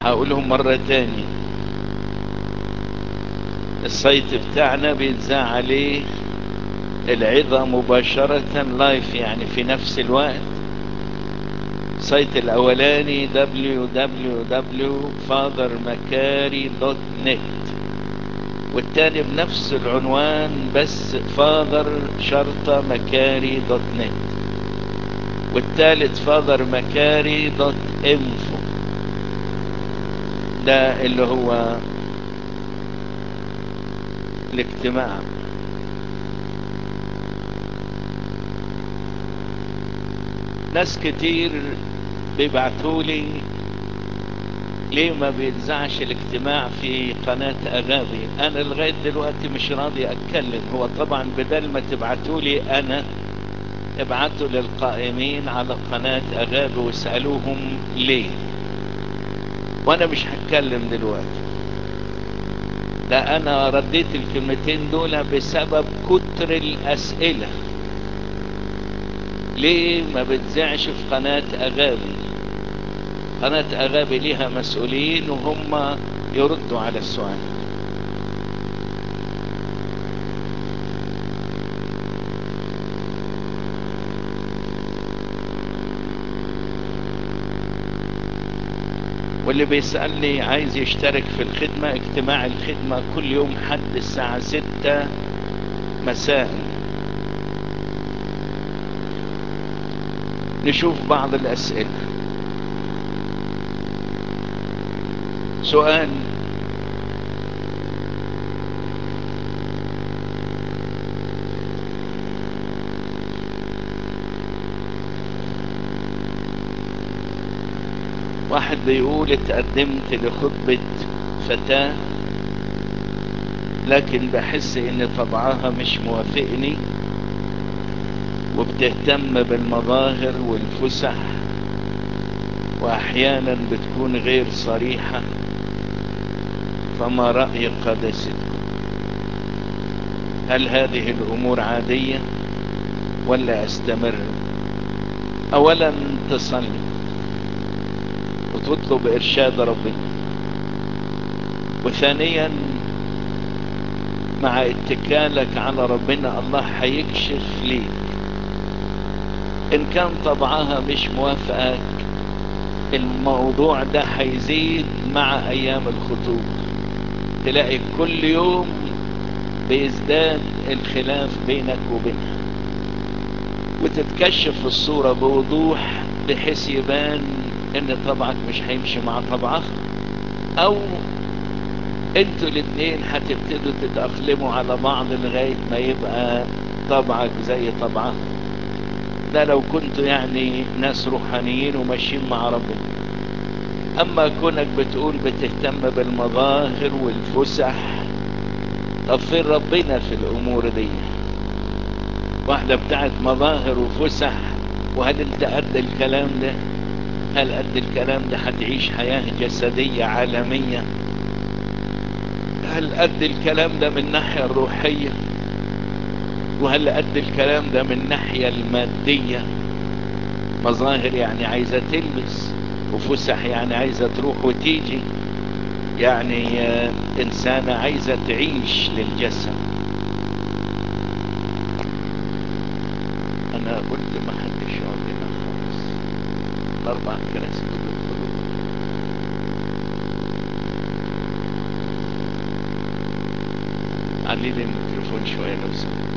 هقولهم مرة تاني السايت بتاعنا بيتذاع عليه العظة مباشرة لايف يعني في نفس الوقت السايت الاولاني www.fathermakari.net والتاني بنفس العنوان بس فاذر شرطة مكاري دوت نت والتالت فاذر مكاري دوت انفو ده اللي هو الاجتماع ناس كتير بيبعتولي ليه ما بيتذاعش الاجتماع في قناة اغابي انا لغاية دلوقتي مش راضي اتكلم هو طبعا بدل ما تبعتولي انا ابعتوا للقائمين على قناة اغابي واسألوهم ليه وانا مش هتكلم دلوقتي ده انا رديت الكلمتين دول بسبب كتر الاسئلة ليه ما بتذاعش في قناة اغابي قناة اغابي ليها مسؤولين وهم يردوا على السؤال واللي بيسألني عايز يشترك في الخدمة اجتماع الخدمة كل يوم حد الساعة ستة مساء نشوف بعض الأسئلة سؤال واحد بيقول اتقدمت لخطبة فتاة لكن بحس ان طبعها مش موافقني وبتهتم بالمظاهر والفسح واحيانا بتكون غير صريحة فما رأي قداستكم هل هذه الامور عادية ولا استمر اولا تصلي وتطلب ارشاد ربنا وثانيا مع اتكالك على ربنا الله هيكشف ليك ان كان طبعها مش موافقك الموضوع ده هيزيد مع ايام الخطوبة تلاقي كل يوم بيزداد الخلاف بينك وبينها وتتكشف الصورة بوضوح بحيث يبان ان طبعك مش هيمشي مع طبعها او انتوا الاثنين هتبتدوا تتأقلموا على بعض لغاية ما يبقى طبعك زي طبعها ده لو كنتوا يعني ناس روحانيين وماشيين مع ربنا اما كونك بتقول بتهتم بالمظاهر والفسح طب فين ربنا في الامور دي واحدة بتاعت مظاهر وفسح وهل انت قد الكلام ده هل قد الكلام ده هتعيش حياة جسدية عالمية هل قد الكلام ده من الناحية الروحية وهل قد الكلام ده من الناحية المادية مظاهر يعني عايزة تلبس وفسح يعني عايزة تروح وتيجي يعني انسانة عايزة تعيش للجسد انا قلت ما حدش يقعد هنا خالص الاربع كراسي دول يدخلوا علي لي الميكروفون شوية لو سمحت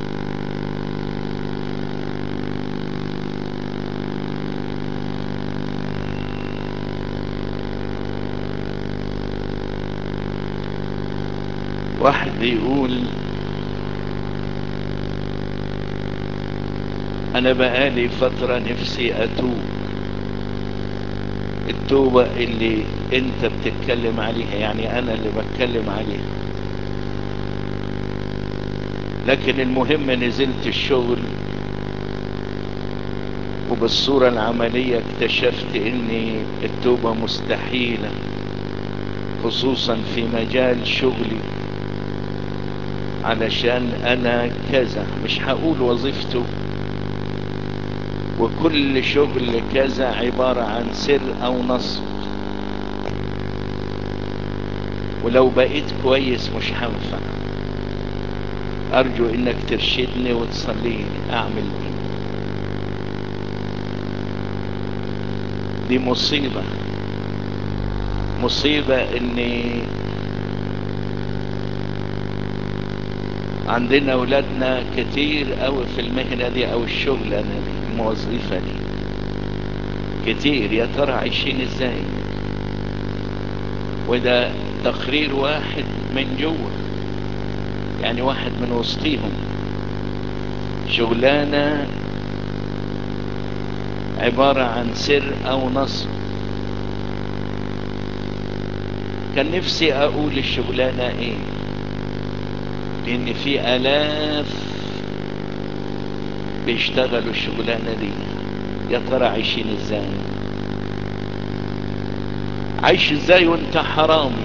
واحد بيقول انا بقالي فترة نفسي اتوب التوبة اللي انت بتتكلم عليها يعني انا اللي بتكلم عليها لكن المهم نزلت الشغل وبالصورة العملية اكتشفت ان التوبة مستحيلة خصوصا في مجال شغلي علشان انا كذا مش هقول وظيفته وكل شغل كذا عبارة عن سر او نصب ولو بقيت كويس مش هنفع ارجو انك ترشدني وتصليني اعمل ايه دي مصيبة مصيبة اني عندنا اولادنا كتير قوي في المهنة دي او الشغلانة دي الموظفة دي كتير يا ترى عايشين ازاي وده تقرير واحد من جوه يعني واحد من وسطيهم شغلانة عبارة عن سر او نصب كان نفسي اقول الشغلانة ايه لان في الاف بيشتغلوا الشغلانة دي يا ترى عايشين ازاي عايش ازاي وانت حرامي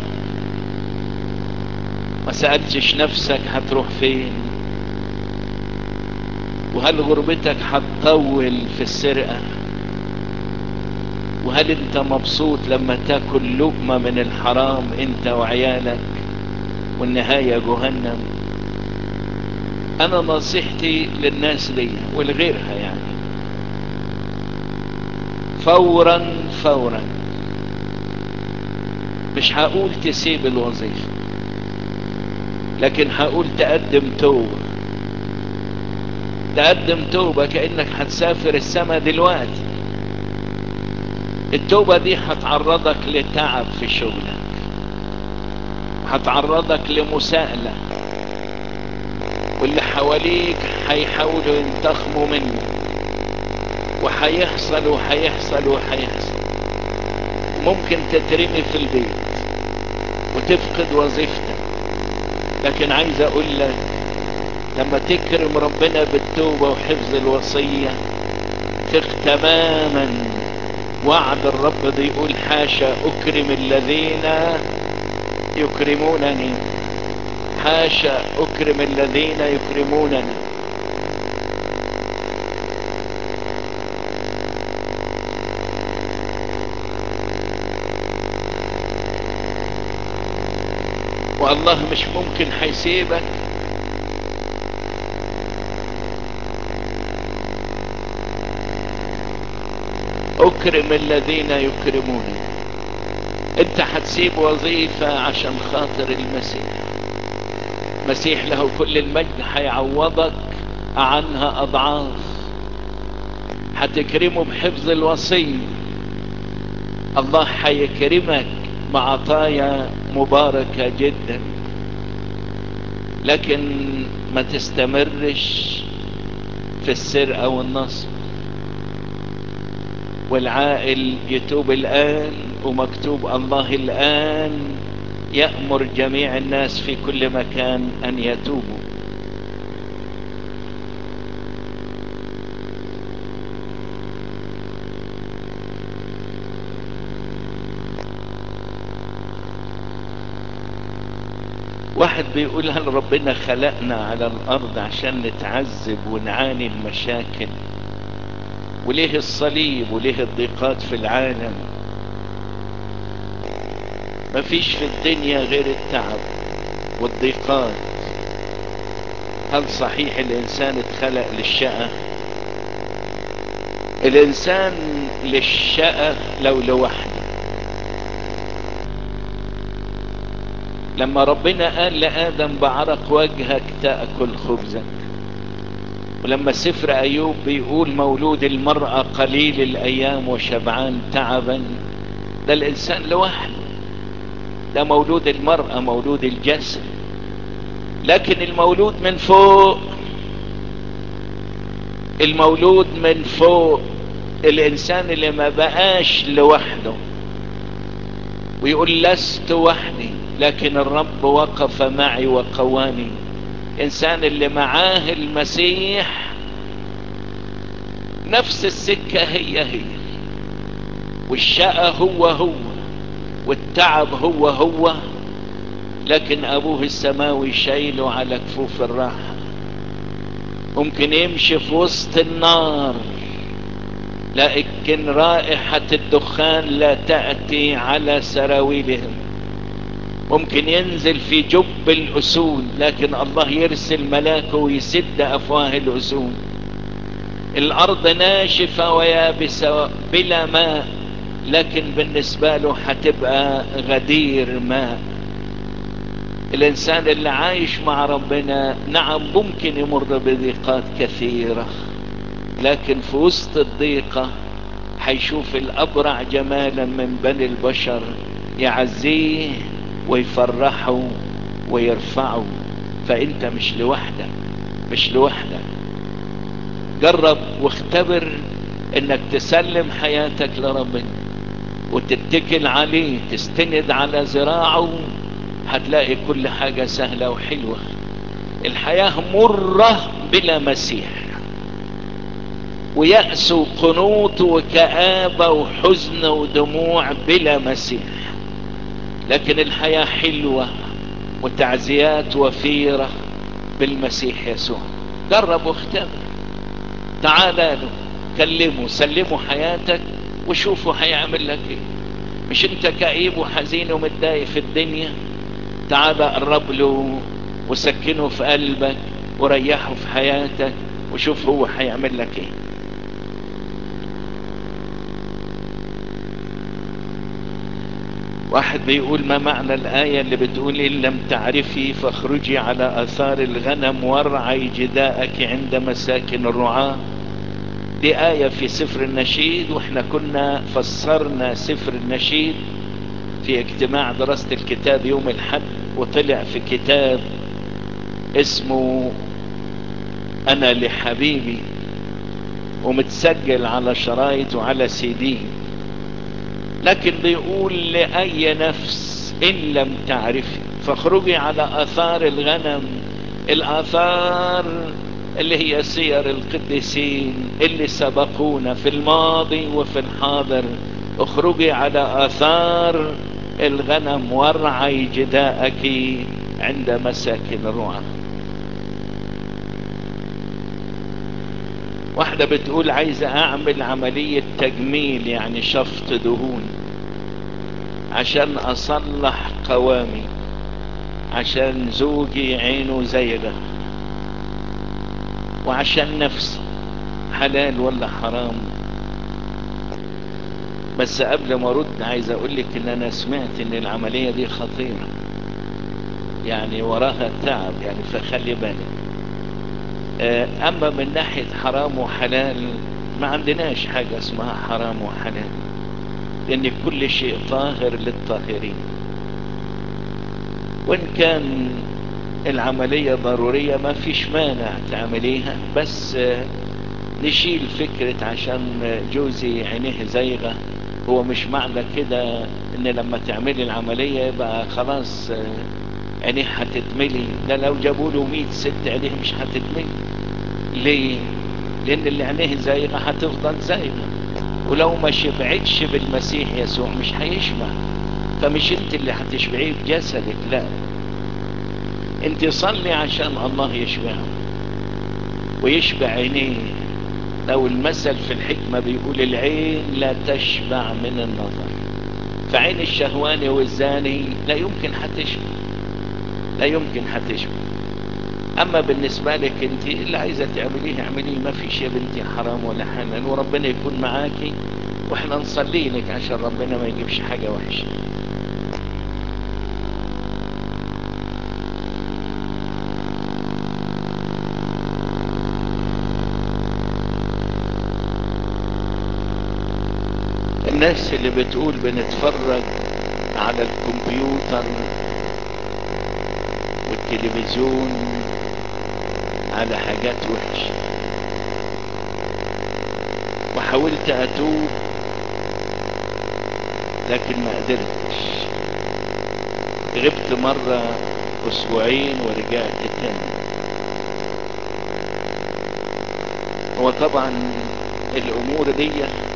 ما سألتش نفسك هتروح فين وهل غربتك هتطول في السرقة وهل انت مبسوط لما تاكل لقمة من الحرام انت وعيالك والنهاية جهنم انا نصيحتي للناس دي ولغيرها يعني فورا فورا مش هقول تسيب الوظيفة لكن هقول تقدم توبة تقدم توبة كأنك هتسافر السما دلوقتي التوبة دي هتعرضك لتعب في شغلك هتعرضك لمساءلة واللي حواليك هيحاولوا ينتخموا منك وهيحصل وهيحصل وهيحصل ممكن تترمي في البيت وتفقد وظيفتك لكن عايز اقول لك لما تكرم ربنا بالتوبة وحفظ الوصية ثق تماما وعد الرب ده يقول حاشا اكرم الذين يكرمونني حاشا اكرم الذين يكرمونني والله مش ممكن هيسيبك اكرم الذين يكرمونك انت هتسيب وظيفة عشان خاطر المسيح مسيح له كل المجد هيعوضك عنها اضعاف هتكرمه بحفظ الوصية الله هيكرمك بعطايا مباركة جدا لكن ما تستمرش في السرقة والنصب والعائل يتوب الآن ومكتوب الله الآن يأمر جميع الناس في كل مكان أن يتوبوا واحد بيقول هل ربنا خلقنا على الأرض عشان نتعذب ونعاني المشاكل وليه الصليب وليه الضيقات في العالم مفيش في الدنيا غير التعب والضيقات هل صحيح الانسان اتخلق للشقة الانسان للشقة لو لوحده لما ربنا قال لآدم بعرق وجهك تأكل خبزك ولما سفر أيوب بيقول مولود المرأة قليل الأيام وشبعان تعبا ده الإنسان لوحده ده مولود المرأة مولود الجسد لكن المولود من فوق المولود من فوق الإنسان اللي ما بقاش لوحده ويقول لست وحدي لكن الرب وقف معي وقواني الانسان اللي معاه المسيح نفس السكة هي هي والشقة هو هو والتعب هو هو لكن ابوه السماوي شايله على كفوف الراحة ممكن يمشي في وسط النار لكن رائحة الدخان لا تأتي على سراويلهم ممكن ينزل في جب الأسود لكن الله يرسل ملاكه ويسد أفواه الأسود الأرض ناشفة ويابسة بلا ماء لكن بالنسبة له هتبقى غدير ماء الإنسان اللي عايش مع ربنا نعم ممكن يمر بضيقات كثيرة لكن في وسط الضيقة هيشوف الأبرع جمالا من بني البشر يعزيه ويفرحه ويرفعه فأنت مش لوحدك مش لوحدك جرب واختبر انك تسلم حياتك لربنا وتتكل عليه تستند على ذراعه هتلاقي كل حاجة سهلة وحلوة الحياة مرة بلا مسيح ويأس وقنوط وكآبة وحزن ودموع بلا مسيح لكن الحياة حلوة وتعزيات وفيرة بالمسيح يسوع جرب واختبر تعال له كلمه سلمه حياتك وشوفه هيعمل لك ايه مش انت كئيب وحزين ومتضايق في الدنيا تعال قرب له وسكنه في قلبك وريحه في حياتك وشوف هو هيعمل لك ايه واحد بيقول ما معنى الآية اللي بتقول إن لم تعرفي فاخرجي على آثار الغنم وارعي جداءك عند مساكن الرعاة دي آية في سفر النشيد واحنا كنا فسرنا سفر النشيد في اجتماع دراسة الكتاب يوم الحد وطلع في كتاب اسمه أنا لحبيبي ومتسجل على شرايط وعلى سي دي لكن بيقول لأي نفس إن لم تعرفي فاخرجي على آثار الغنم الآثار اللي هي سير القديسين اللي سبقونا في الماضي وفي الحاضر اخرجي على آثار الغنم وارعي جداءك عند مساكن الرعاة واحدة بتقول عايزة اعمل عملية تجميل يعني شفط دهون عشان اصلح قوامي عشان زوجي عينه زيغة وعشان نفسي حلال ولا حرام بس قبل ما ارد عايز اقول لك ان انا سمعت ان العملية دي خطيرة يعني وراها تعب يعني فخلي بالك اما من ناحية حرام وحلال ما عندناش حاجة اسمها حرام وحلال لان كل شيء طاهر للطاهرين وان كان العملية ضرورية ما فيش مانع تعمليها بس نشيل فكرة عشان جوزي عينيه زيغة هو مش معنى كده ان لما تعملي العملية يبقى خلاص عينيه هتتملي ده لو جابوا له 100 ست عينيه مش هتتملي ليه لان اللي عينيه زيغة هتفضل زيغة ولو ما شبعتش بالمسيح يسوع مش هيشبع فمش انت اللي هتشبعيه بجسدك لا انت صلي عشان الله يشبعه ويشبع عينيه لو المثل في الحكمة بيقول العين لا تشبع من النظر فعين الشهواني والزاني لا يمكن هتشبع لا يمكن هتشبع اما بالنسبة لك انت اللي عايزة تعمليه اعمليه ما فيش يا بنتي حرام ولا حلال وربنا يكون معاكي واحنا نصلي لك عشان ربنا ما يجيبش حاجة وحشة الناس اللي بتقول بنتفرج على الكمبيوتر والتلفزيون على حاجات وحشة وحاولت اتوب لكن ما قدرتش غبت مرة اسبوعين ورجعت تاني هو طبعا الامور دي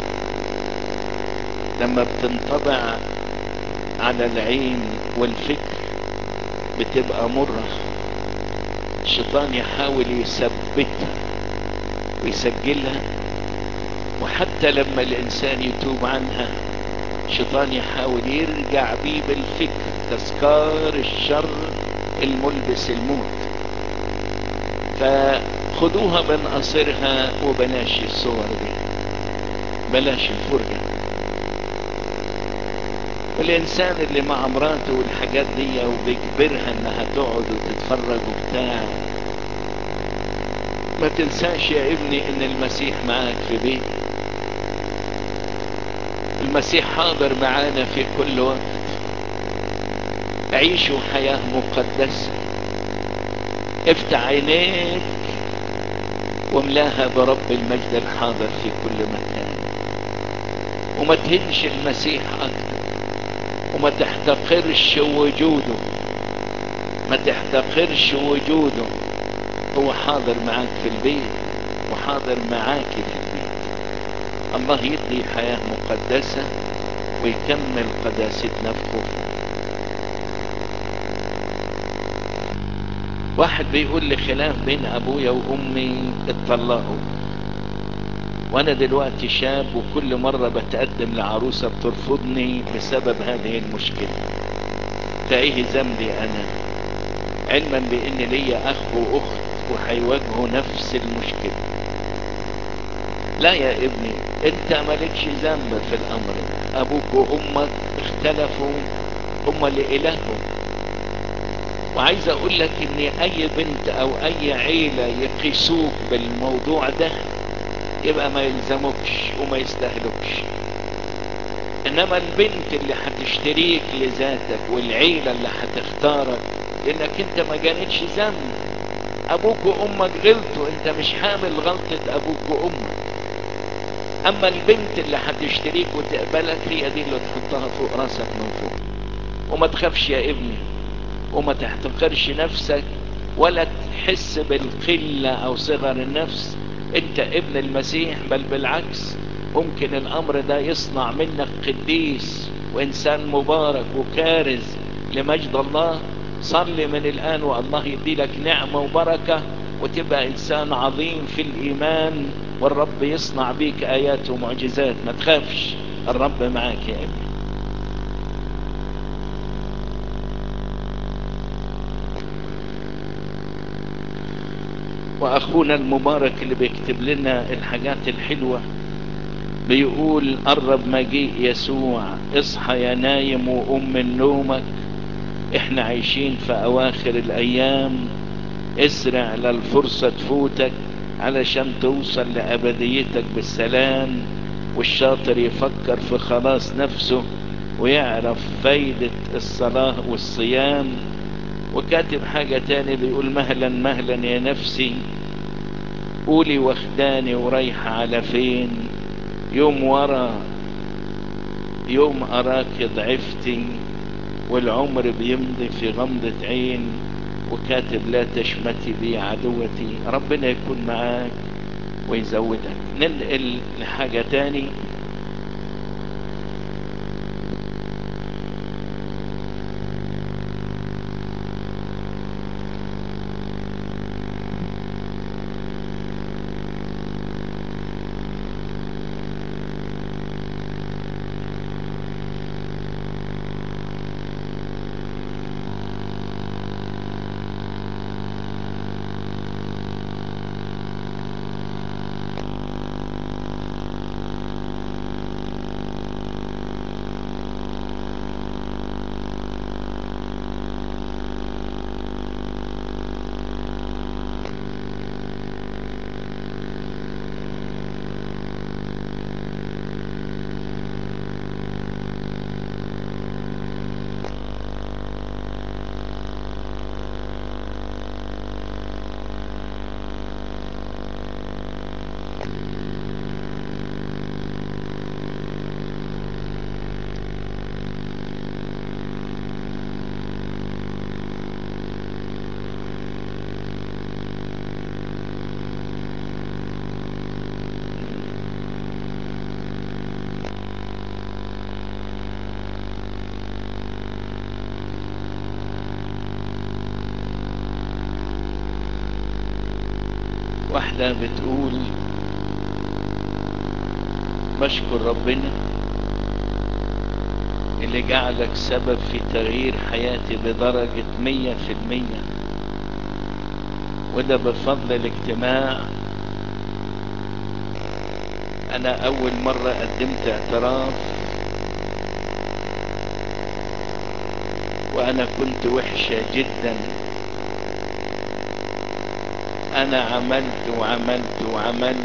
لما بتنطبع على العين والفكر بتبقى مرة الشيطان يحاول يثبتها ويسجلها وحتى لما الانسان يتوب عنها الشيطان يحاول يرجع بيه بالفكر تذكار الشر الملبس الموت فخدوها من قصرها وبلاش الصور دي بلاش الفرجة والإنسان اللي مع مراته والحاجات دي وبيجبرها إنها تقعد وتتفرج وبتاع ما تنساش يا ابني إن المسيح معاك في بيتك المسيح حاضر معانا في كل وقت عيشوا حياة مقدسة افتح عينيك واملاها برب المجد الحاضر في كل مكان وما تهنش المسيح اكتر وما تحتقرش وجوده ما تحتقرش وجوده هو حاضر معاك في البيت وحاضر معاك في البيت الله يدي حياة مقدسة ويكمل قداستنا في خوفه واحد بيقول لي خلاف بين ابويا وامي اتطلقوا وانا دلوقتي شاب وكل مرة بتقدم لعروسة بترفضني بسبب هذه المشكلة فايه ذنبي انا علما بان ليا اخ واخت وهيواجهوا نفس المشكلة لا يا ابني انت مالكش ذنب في الامر ده ابوك وامك اختلفوا هما اللي الههم وعايز اقول لك ان اي بنت او اي عيلة يقيسوك بالموضوع ده يبقى ما يلزمكش وما يستهلكش انما البنت اللي هتشتريك لذاتك والعيلة اللي هتختارك لانك انت ما جانتش ذنب ابوك وامك غلطوا انت مش حامل غلطة ابوك وامك اما البنت اللي هتشتريك وتقبلك هي دي اللي تحطها فوق راسك من فوق وما تخافش يا ابني وما تحتقرش نفسك ولا تحس بالقلة او صغر النفس انت ابن المسيح بل بالعكس ممكن الامر ده يصنع منك قديس وانسان مبارك وكارز لمجد الله صلي من الان والله يدي لك نعمة وبركة وتبقى انسان عظيم في الايمان والرب يصنع بيك ايات ومعجزات ما تخافش الرب معاك يا ابني واخونا المبارك اللي بيكتب لنا الحاجات الحلوة بيقول قرب مجيء يسوع اصحى يا نايم وقوم من نومك احنا عايشين في اواخر الايام اسرع للفرصة تفوتك علشان توصل لابديتك بالسلام والشاطر يفكر في خلاص نفسه ويعرف فايدة الصلاة والصيام وكاتب حاجة تاني بيقول مهلا مهلا يا نفسي قولي واخداني ورايحة على فين يوم ورا يوم اراك ضعفتي والعمر بيمضي في غمضة عين وكاتب لا تشمتي بي عدوتي ربنا يكون معاك ويزودك ننقل لحاجة تاني واحدة بتقول بشكر ربنا اللي جعلك سبب في تغيير حياتي بدرجة مية في المية وده بفضل الاجتماع انا اول مرة قدمت اعتراف وانا كنت وحشة جدا انا عملت وعملت وعملت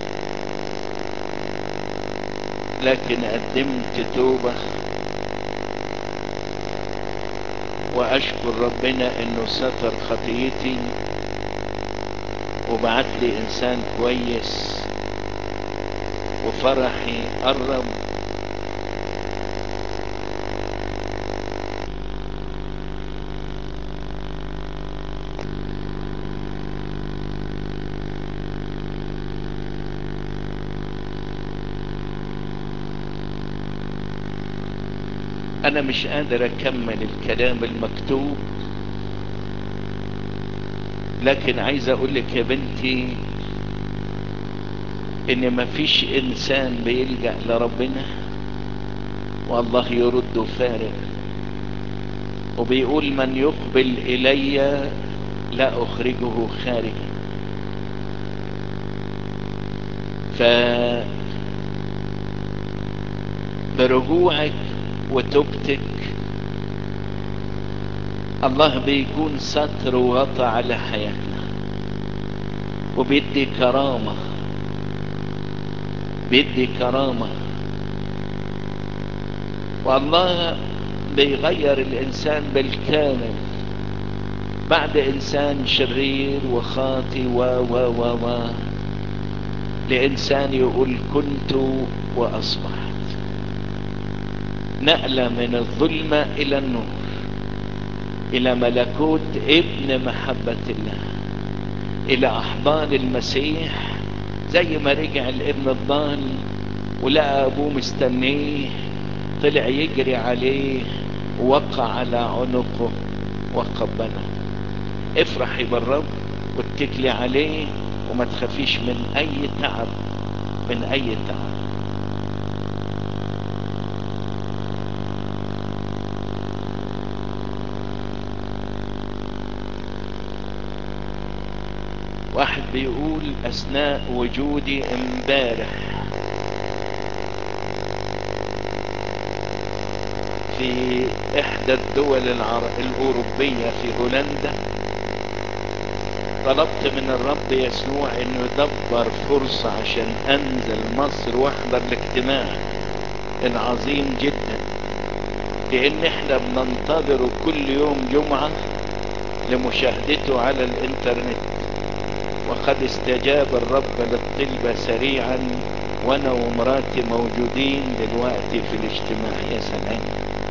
لكن قدمت توبة واشكر ربنا انه ستر خطيتي وبعت لي انسان كويس وفرحي قرب انا مش قادر اكمل الكلام المكتوب لكن عايز اقول لك يا بنتي ان مفيش انسان بيلجأ لربنا والله يرد فارغ وبيقول من يقبل الي لا اخرجه خارجا ف برجوعك وتوبتك الله بيكون ستر وغطى على حياتنا وبيدي كرامة بيدي كرامة والله بيغير الانسان بالكامل بعد انسان شرير وخاطي و و و و لانسان يقول كنت واصبحت نقلة من الظلمة الى النور الى ملكوت ابن محبة الله الى احضان المسيح زي ما رجع الابن الضال ولقى ابوه مستنيه طلع يجري عليه وقع على عنقه وقبله افرحي بالرب واتكلي عليه وما تخافيش من اي تعب من اي تعب واحد بيقول اثناء وجودي امبارح في احدى الدول العر... الاوروبية في هولندا طلبت من الرب يسوع انه يدبر فرصة عشان انزل مصر واحضر الاجتماع العظيم جدا لان احنا بننتظره كل يوم جمعة لمشاهدته على الانترنت وقد استجاب الرب للطلبة سريعا وانا ومراتي موجودين دلوقتي في الاجتماع يا سلام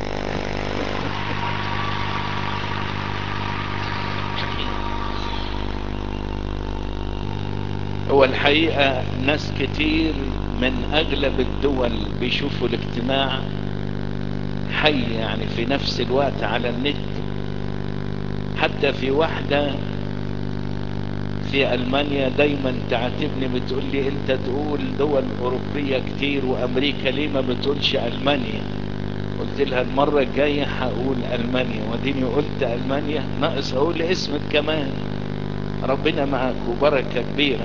هو الحقيقة ناس كتير من اغلب الدول بيشوفوا الاجتماع حي يعني في نفس الوقت على النت حتى في واحدة في المانيا دايما تعاتبني بتقول لي انت تقول دول اوروبية كتير وامريكا ليه ما بتقولش المانيا قلت لها المرة الجاية هقول المانيا وديني قلت المانيا ناقص اقول اسمك كمان ربنا معك وبركة كبيرة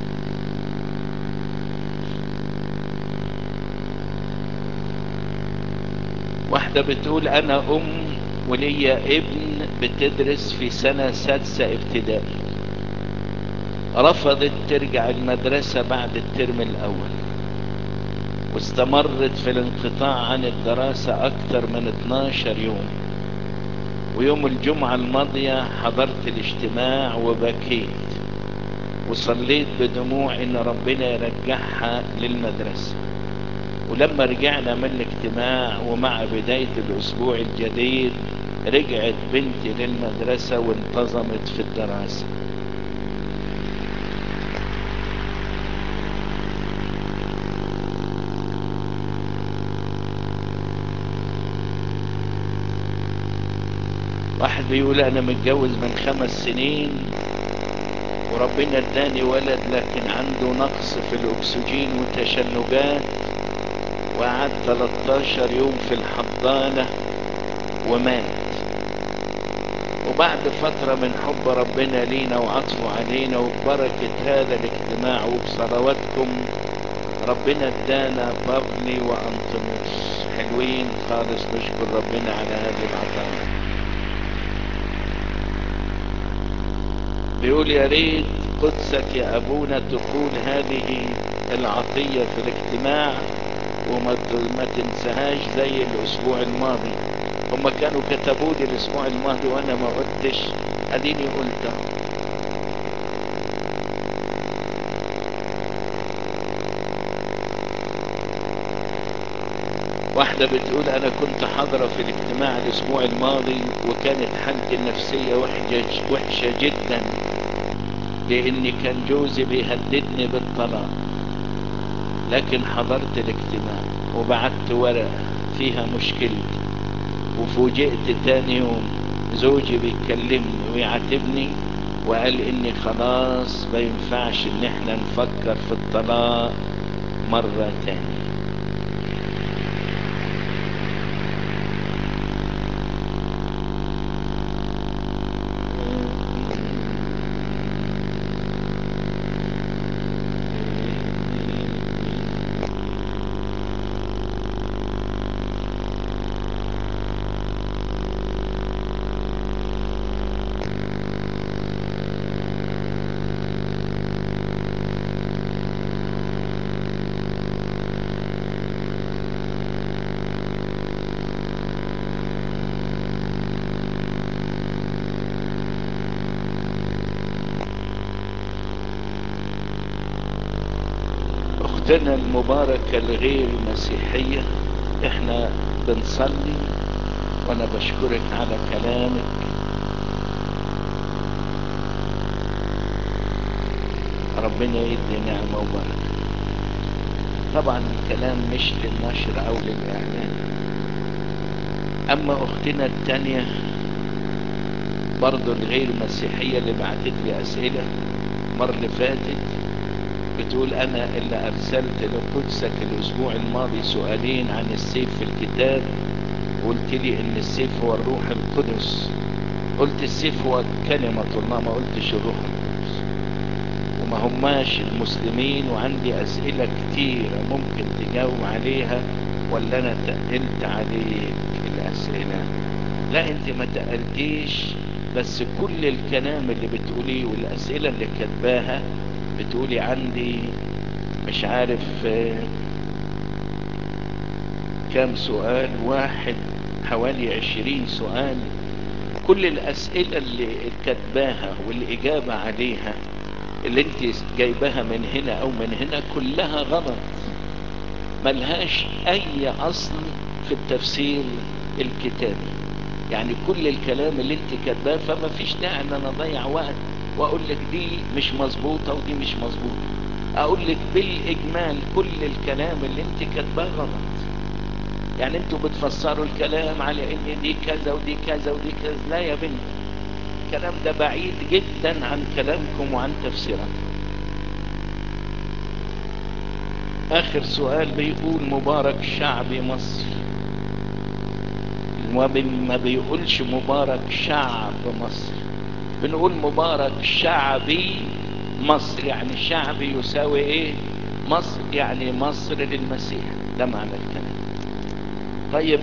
واحدة بتقول انا ام وليا ابن بتدرس في سنة سادسة ابتدائي رفضت ترجع المدرسة بعد الترم الاول واستمرت في الانقطاع عن الدراسة اكثر من 12 يوم ويوم الجمعة الماضية حضرت الاجتماع وبكيت وصليت بدموع ان ربنا يرجعها للمدرسة ولما رجعنا من الاجتماع ومع بداية الاسبوع الجديد رجعت بنتي للمدرسة وانتظمت في الدراسة واحد بيقول انا متجوز من خمس سنين وربنا اداني ولد لكن عنده نقص في الاكسجين وتشنجات وقعد 13 يوم في الحضانة ومات وبعد فترة من حب ربنا لينا وعطفه علينا وببركة هذا الاجتماع وبصلواتكم ربنا ادانا بابني وانطونيوس حلوين خالص نشكر ربنا على هذه العطاء بيقول يا ريت قدسك يا ابونا تكون هذه العطية في الاجتماع وما ما تنساهاش زي الاسبوع الماضي هما كانوا كتبوا لي الاسبوع الماضي وانا ما قلتش اديني قلت واحدة بتقول انا كنت حاضرة في الاجتماع الاسبوع الماضي وكانت حالتي النفسية وحشة, وحشة جدا لان كان جوزي بيهددني بالطلاق لكن حضرت الاجتماع وبعت ورقة فيها مشكلتي وفوجئت تاني يوم زوجي بيكلمني ويعاتبني وقال اني خلاص ما ينفعش ان احنا نفكر في الطلاق مرة تاني اختنا المباركة الغير مسيحية احنا بنصلي وانا بشكرك على كلامك ربنا يدي نعمة وبركة طبعا الكلام مش للنشر او للاعلان اما اختنا التانية برضو الغير مسيحية اللي بعتت لي اسئلة المرة اللي فاتت بتقول انا اللي ارسلت لقدسك الاسبوع الماضي سؤالين عن السيف في الكتاب وقلت لي ان السيف هو الروح القدس قلت السيف هو كلمة الله ما قلتش الروح القدس وما هماش المسلمين وعندي اسئلة كتيرة ممكن تجاوب عليها ولا انا تقلت عليك الاسئلة لا انت ما تقلتيش بس كل الكلام اللي بتقوليه والاسئلة اللي كاتباها بتقولي عندي مش عارف كام سؤال واحد حوالي عشرين سؤال كل الاسئلة اللي كاتباها والاجابة عليها اللي انت جايباها من هنا او من هنا كلها غلط ملهاش اي اصل في التفسير الكتابي يعني كل الكلام اللي انت كاتباه فما فيش داعي ان انا اضيع وقت واقول لك دي مش مظبوطة ودي مش مظبوطة اقول لك بالاجمال كل الكلام اللي انت كاتباه غلط يعني انتوا بتفسروا الكلام على ان دي كذا ودي كذا ودي كذا لا يا بنت الكلام ده بعيد جدا عن كلامكم وعن تفسيراتكم اخر سؤال بيقول مبارك شعب مصر ما بيقولش مبارك شعب مصر بنقول مبارك شعبي مصر يعني شعبي يساوي ايه مصر يعني مصر للمسيح ده معنى الكلام طيب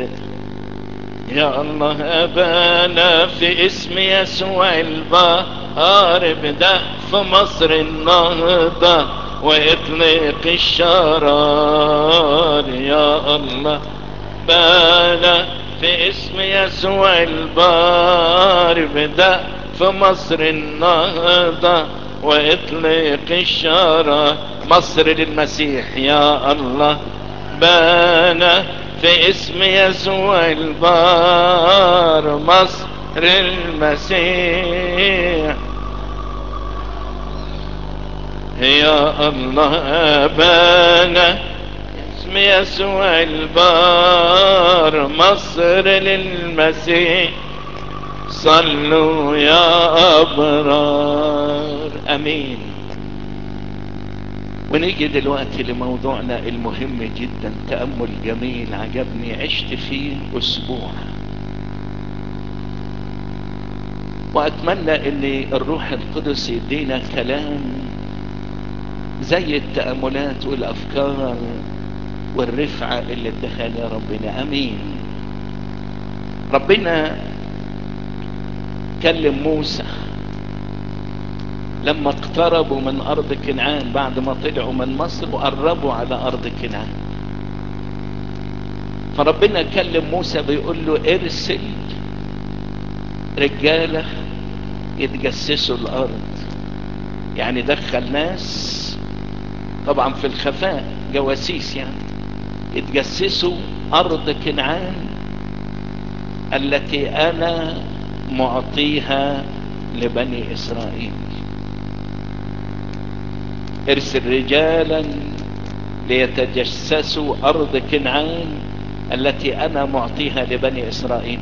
يا الله ابانا في اسم يسوع البار ابدا في مصر النهضة واطلق الشرار يا الله بانا في اسم يسوع البار ابدا في مصر النهضة واطلق الشرار مصر للمسيح يا الله بانا في اسم يسوع البار مصر المسيح يا الله أبانا اسم يسوع البار مصر للمسيح صلوا يا أبرار أمين ونيجي دلوقتي لموضوعنا المهم جدا تأمل جميل عجبني عشت فيه أسبوع وأتمنى أن الروح القدس يدينا كلام زي التأملات والأفكار والرفعة اللي ادهاني ربنا أمين ربنا كلم موسى لما اقتربوا من ارض كنعان بعد ما طلعوا من مصر وقربوا على ارض كنعان فربنا كلم موسى بيقول له ارسل رجالة يتجسسوا الارض يعني دخل ناس طبعا في الخفاء جواسيس يعني يتجسسوا ارض كنعان التي انا معطيها لبني اسرائيل ارسل رجالا ليتجسسوا ارض كنعان التي انا معطيها لبني اسرائيل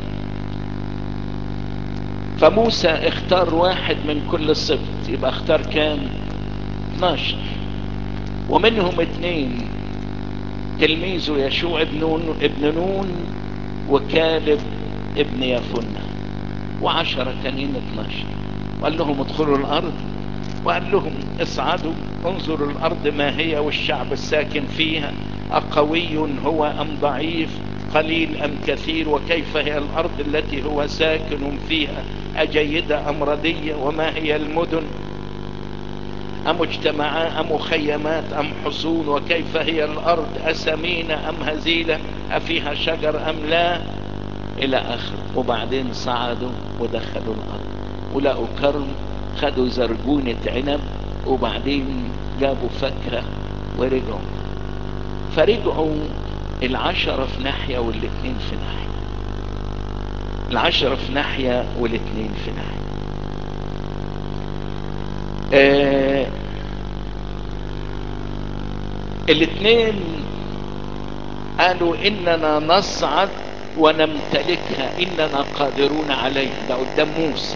فموسى اختار واحد من كل سبط يبقى اختار كام 12 ومنهم اثنين تلميذه يشوع ابن نون, ابن نون وكالب ابن يفنة وعشرة تانيين 12 وقال لهم ادخلوا الارض وقال لهم اصعدوا انظروا الارض ما هي والشعب الساكن فيها اقوي هو ام ضعيف قليل ام كثير وكيف هي الارض التي هو ساكن فيها اجيدة ام ردية وما هي المدن ام اجتماعات ام مخيمات ام حصون وكيف هي الارض اسمينة ام هزيلة افيها شجر ام لا الى اخره وبعدين صعدوا ودخلوا الارض ولقوا كرم خدوا زرجونة عنب وبعدين جابوا فكهة ورجعوا فرجعوا العشرة في ناحية والاتنين في ناحية العشرة في ناحية والاتنين في ناحية آه الاتنين قالوا اننا نصعد ونمتلكها اننا قادرون عليه ده قدام موسى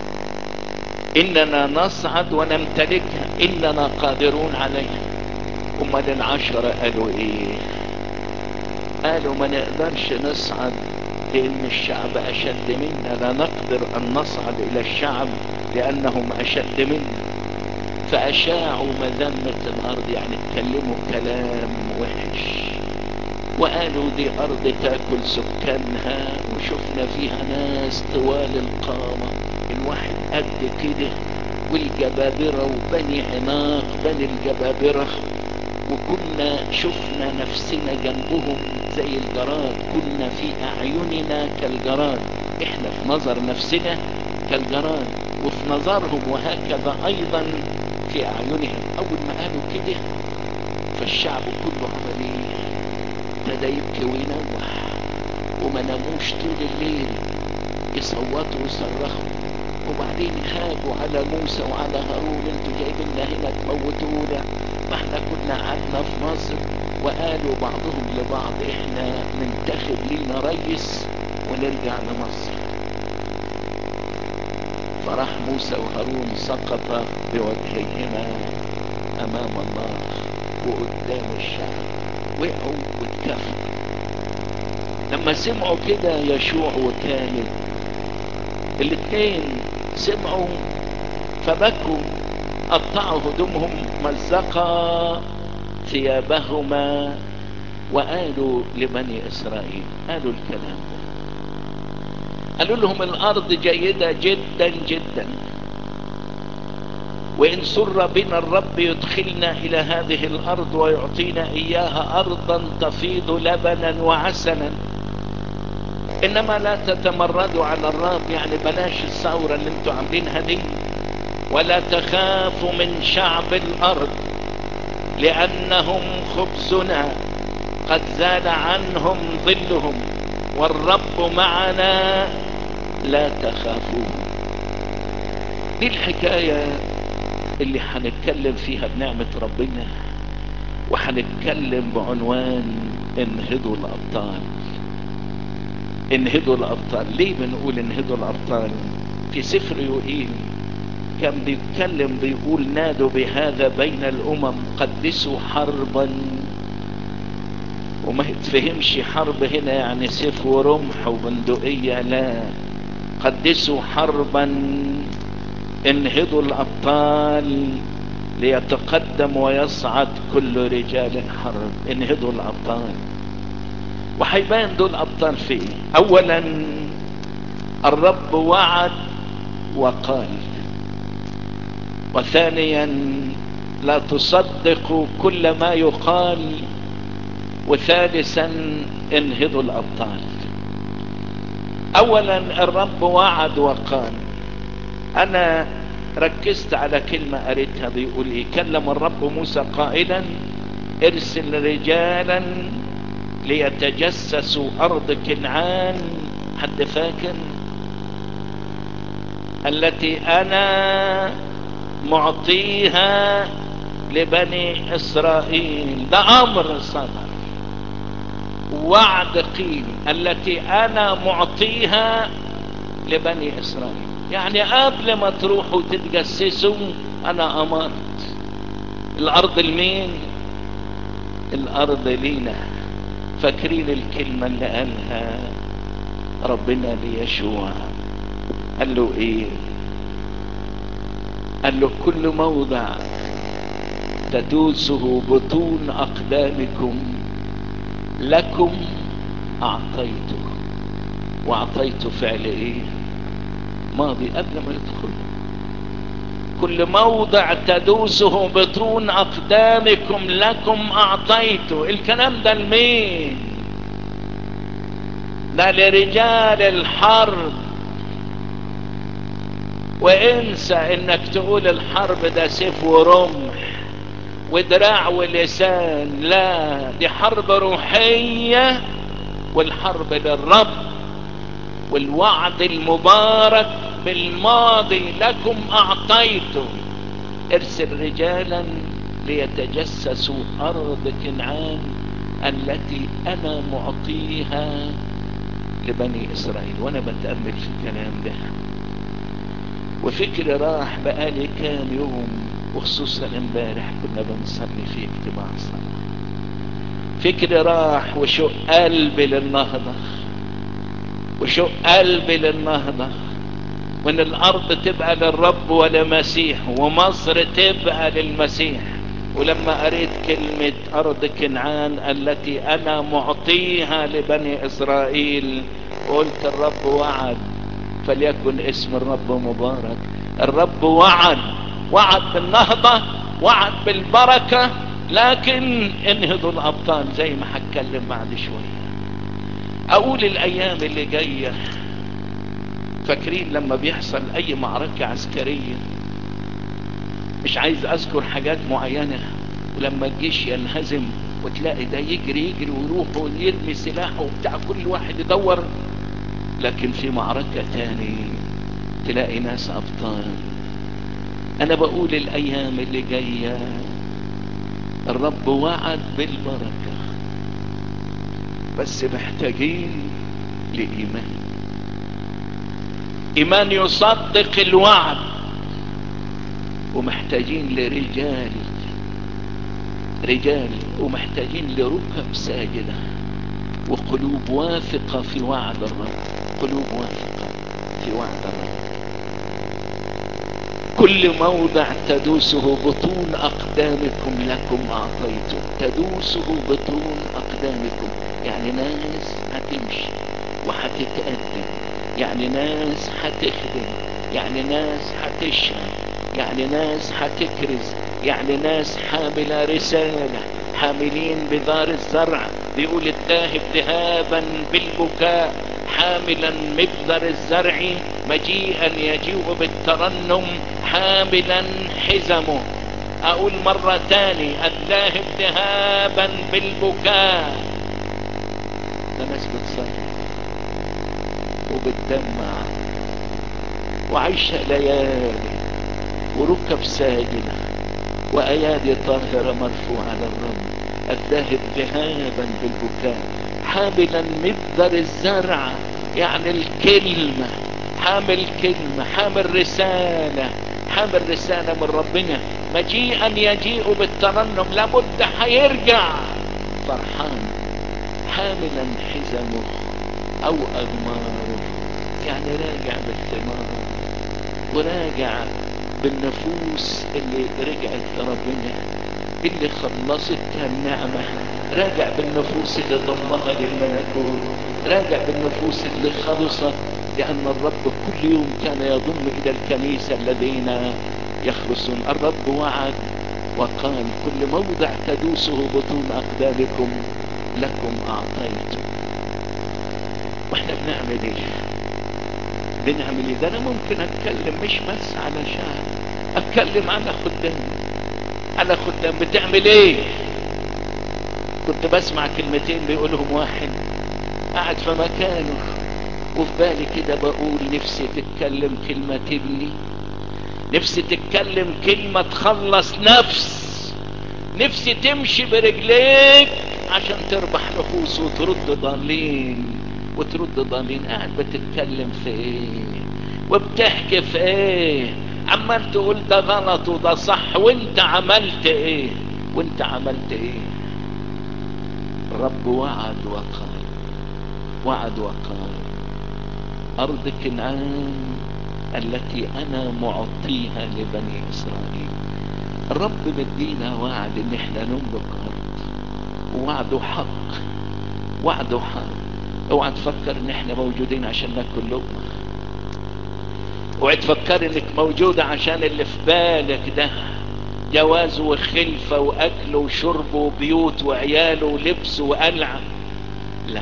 اننا نصعد ونمتلكها اننا قادرون عليها امال العشرة قالوا ايه قالوا ما نقدرش نصعد لان الشعب اشد منا لا نقدر ان نصعد الى الشعب لانهم اشد منا فاشاعوا مذمة الارض يعني اتكلموا كلام وحش وقالوا دي ارض تاكل سكانها وشفنا فيها ناس طوال القامة الواحد قد كده والجبابرة وبني عناق بني الجبابرة وكنا شفنا نفسنا جنبهم زي الجراد كنا في اعيننا كالجراد احنا في نظر نفسنا كالجراد وفي نظرهم وهكذا ايضا في اعينهم اول ما قالوا كده فالشعب كله عمل ايه ابتدى يبكي وينوح وما ناموش طول الليل يصوتوا ويصرخوا وبعدين هاجوا على موسى وعلى هارون انتوا جايبيننا هنا تموتونا ما احنا كنا قعدنا في مصر وقالوا بعضهم لبعض احنا ننتخب لينا ريس ونرجع لمصر فراح موسى وهارون سقط بوجهيهما امام الله وقدام الشعب وقعوا واتكفوا لما سمعوا كده يشوع وكالب الاثنين سمعوا فبكوا قطعوا هدومهم مزقا ثيابهما وقالوا لبني اسرائيل قالوا الكلام ده قالوا لهم الارض جيدة جدا جدا وان سر بنا الرب يدخلنا الى هذه الارض ويعطينا اياها ارضا تفيض لبنا وعسلا انما لا تتمردوا على الرب يعني بلاش الثورة اللي انتوا عاملينها دي ولا تخافوا من شعب الارض لانهم خبزنا قد زال عنهم ظلهم والرب معنا لا تخافوا دي الحكاية اللي هنتكلم فيها بنعمة ربنا وهنتكلم بعنوان انهضوا الابطال انهضوا الابطال ليه بنقول انهضوا الابطال في سفر يوئيل كان بيتكلم بيقول نادوا بهذا بين الامم قدسوا حربا وما يتفهمش حرب هنا يعني سيف ورمح وبندقية لا قدسوا حربا انهضوا الابطال ليتقدم ويصعد كل رجال حرب انهضوا الابطال وحيبان دول ابطال في ايه اولا الرب وعد وقال وثانيا لا تصدقوا كل ما يقال وثالثا انهضوا الابطال اولا الرب وعد وقال انا ركزت على كلمة قريتها بيقول ايه كلم الرب موسى قائلا ارسل رجالا ليتجسسوا ارض كنعان حد فاكر التي انا معطيها لبني اسرائيل ده امر صدر وعد قيل التي انا معطيها لبني اسرائيل يعني قبل ما تروحوا تتجسسوا انا امرت الارض لمين الارض لينا فاكرين الكلمة اللي قالها ربنا ليشوع قال له ايه قال له كل موضع تدوسه بطون اقدامكم لكم اعطيته واعطيته فعل ايه ماضي قبل ما يدخل كل موضع تدوسه بطون اقدامكم لكم اعطيته الكلام ده لمين ده لرجال الحرب وانسى انك تقول الحرب ده سيف ورمح ودراع ولسان لا دي حرب روحية والحرب للرب والوعد المبارك بالماضي لكم اعطيته ارسل رجالا ليتجسسوا ارض كنعان التي انا معطيها لبني اسرائيل وانا بتأمل في الكلام ده وفكري راح بقالي كام يوم وخصوصا امبارح كنا بنصلي في اجتماع صلاة فكري راح وشق قلبي للنهضة وشق قلبي للنهضة وان الارض تبقى للرب ولمسيح ومصر تبقى للمسيح ولما قريت كلمة ارض كنعان التي انا معطيها لبني اسرائيل قلت الرب وعد فليكن اسم الرب مبارك الرب وعد وعد بالنهضة وعد بالبركة لكن انهضوا الابطال زي ما هتكلم بعد شوية اقول الايام اللي جاية فاكرين لما بيحصل اي معركة عسكرية مش عايز اذكر حاجات معينة ولما الجيش ينهزم وتلاقي ده يجري يجري ويروح ويرمي سلاحه وبتاع كل واحد يدور لكن في معركة تاني تلاقي ناس ابطال انا بقول الايام اللي جاية الرب وعد بالبركة بس محتاجين لإيمان إيمان يصدق الوعد ومحتاجين لرجال رجال ومحتاجين لركب ساجدة وقلوب واثقة في وعد الرب قلوب واثقة في وعد الرب كل موضع تدوسه بطون أقدامكم لكم أعطيته تدوسه بطون أقدامكم يعني ناس هتمشي وهتتقدم يعني ناس هتخدم يعني ناس هتشهد يعني ناس هتكرز يعني ناس حاملة رسالة حاملين بذار الزرع بيقول الذاهب ذهابا بالبكاء حاملا مبذر الزرع مجيئا يجيء بالترنم حاملا حزمه اقول مرة تاني الذاهب ذهابا بالبكاء ده ناس بتصلي وبتدمع وعيشة ليالي وركب ساجدة وأيادي طاهرة مرفوعة للرب الذاهب ذهابا بالبكاء حاملا مبذر الزرع يعني الكلمة حامل كلمة حامل رسالة حامل رسالة من ربنا مجيئا يجيء بالترنم لابد هيرجع فرحان حاملا حزمه او اغماره يعني راجع بالثمار وراجع بالنفوس اللي رجعت لربنا اللي خلصتها النعمة راجع بالنفوس اللي ضمها للملكوت راجع بالنفوس اللي خلصت لأن الرب كل يوم كان يضم إلى الكنيسة الذين يخلصون الرب وعد وقال كل موضع تدوسه بطون أقدامكم لكم أعطيته واحنا بنعمل ايه بنعمل ايه ده انا ممكن اتكلم مش بس على شعب اتكلم على خدام على خدام بتعمل ايه كنت بسمع كلمتين بيقولهم واحد قاعد في مكانه وفي بالي كده بقول نفسي تتكلم كلمة تبني نفسي تتكلم كلمة تخلص نفس نفسي تمشي برجليك عشان تربح نفوس وترد ضالين وترد ضالين قاعد بتتكلم في ايه وبتحكي في ايه عمال تقول ده غلط وده صح وانت عملت ايه وانت عملت ايه رب وعد وقال وعد وقال ارض كنعان التي انا معطيها لبني اسرائيل الرب مدينا وعد ان احنا نملك ارض ووعده حق وعده حق اوعى تفكر ان احنا موجودين عشان ناكل لقمه اوعى تفكر انك موجوده عشان اللي في بالك ده جواز وخلفه واكل وشرب وبيوت وعيال ولبس وقلعه لا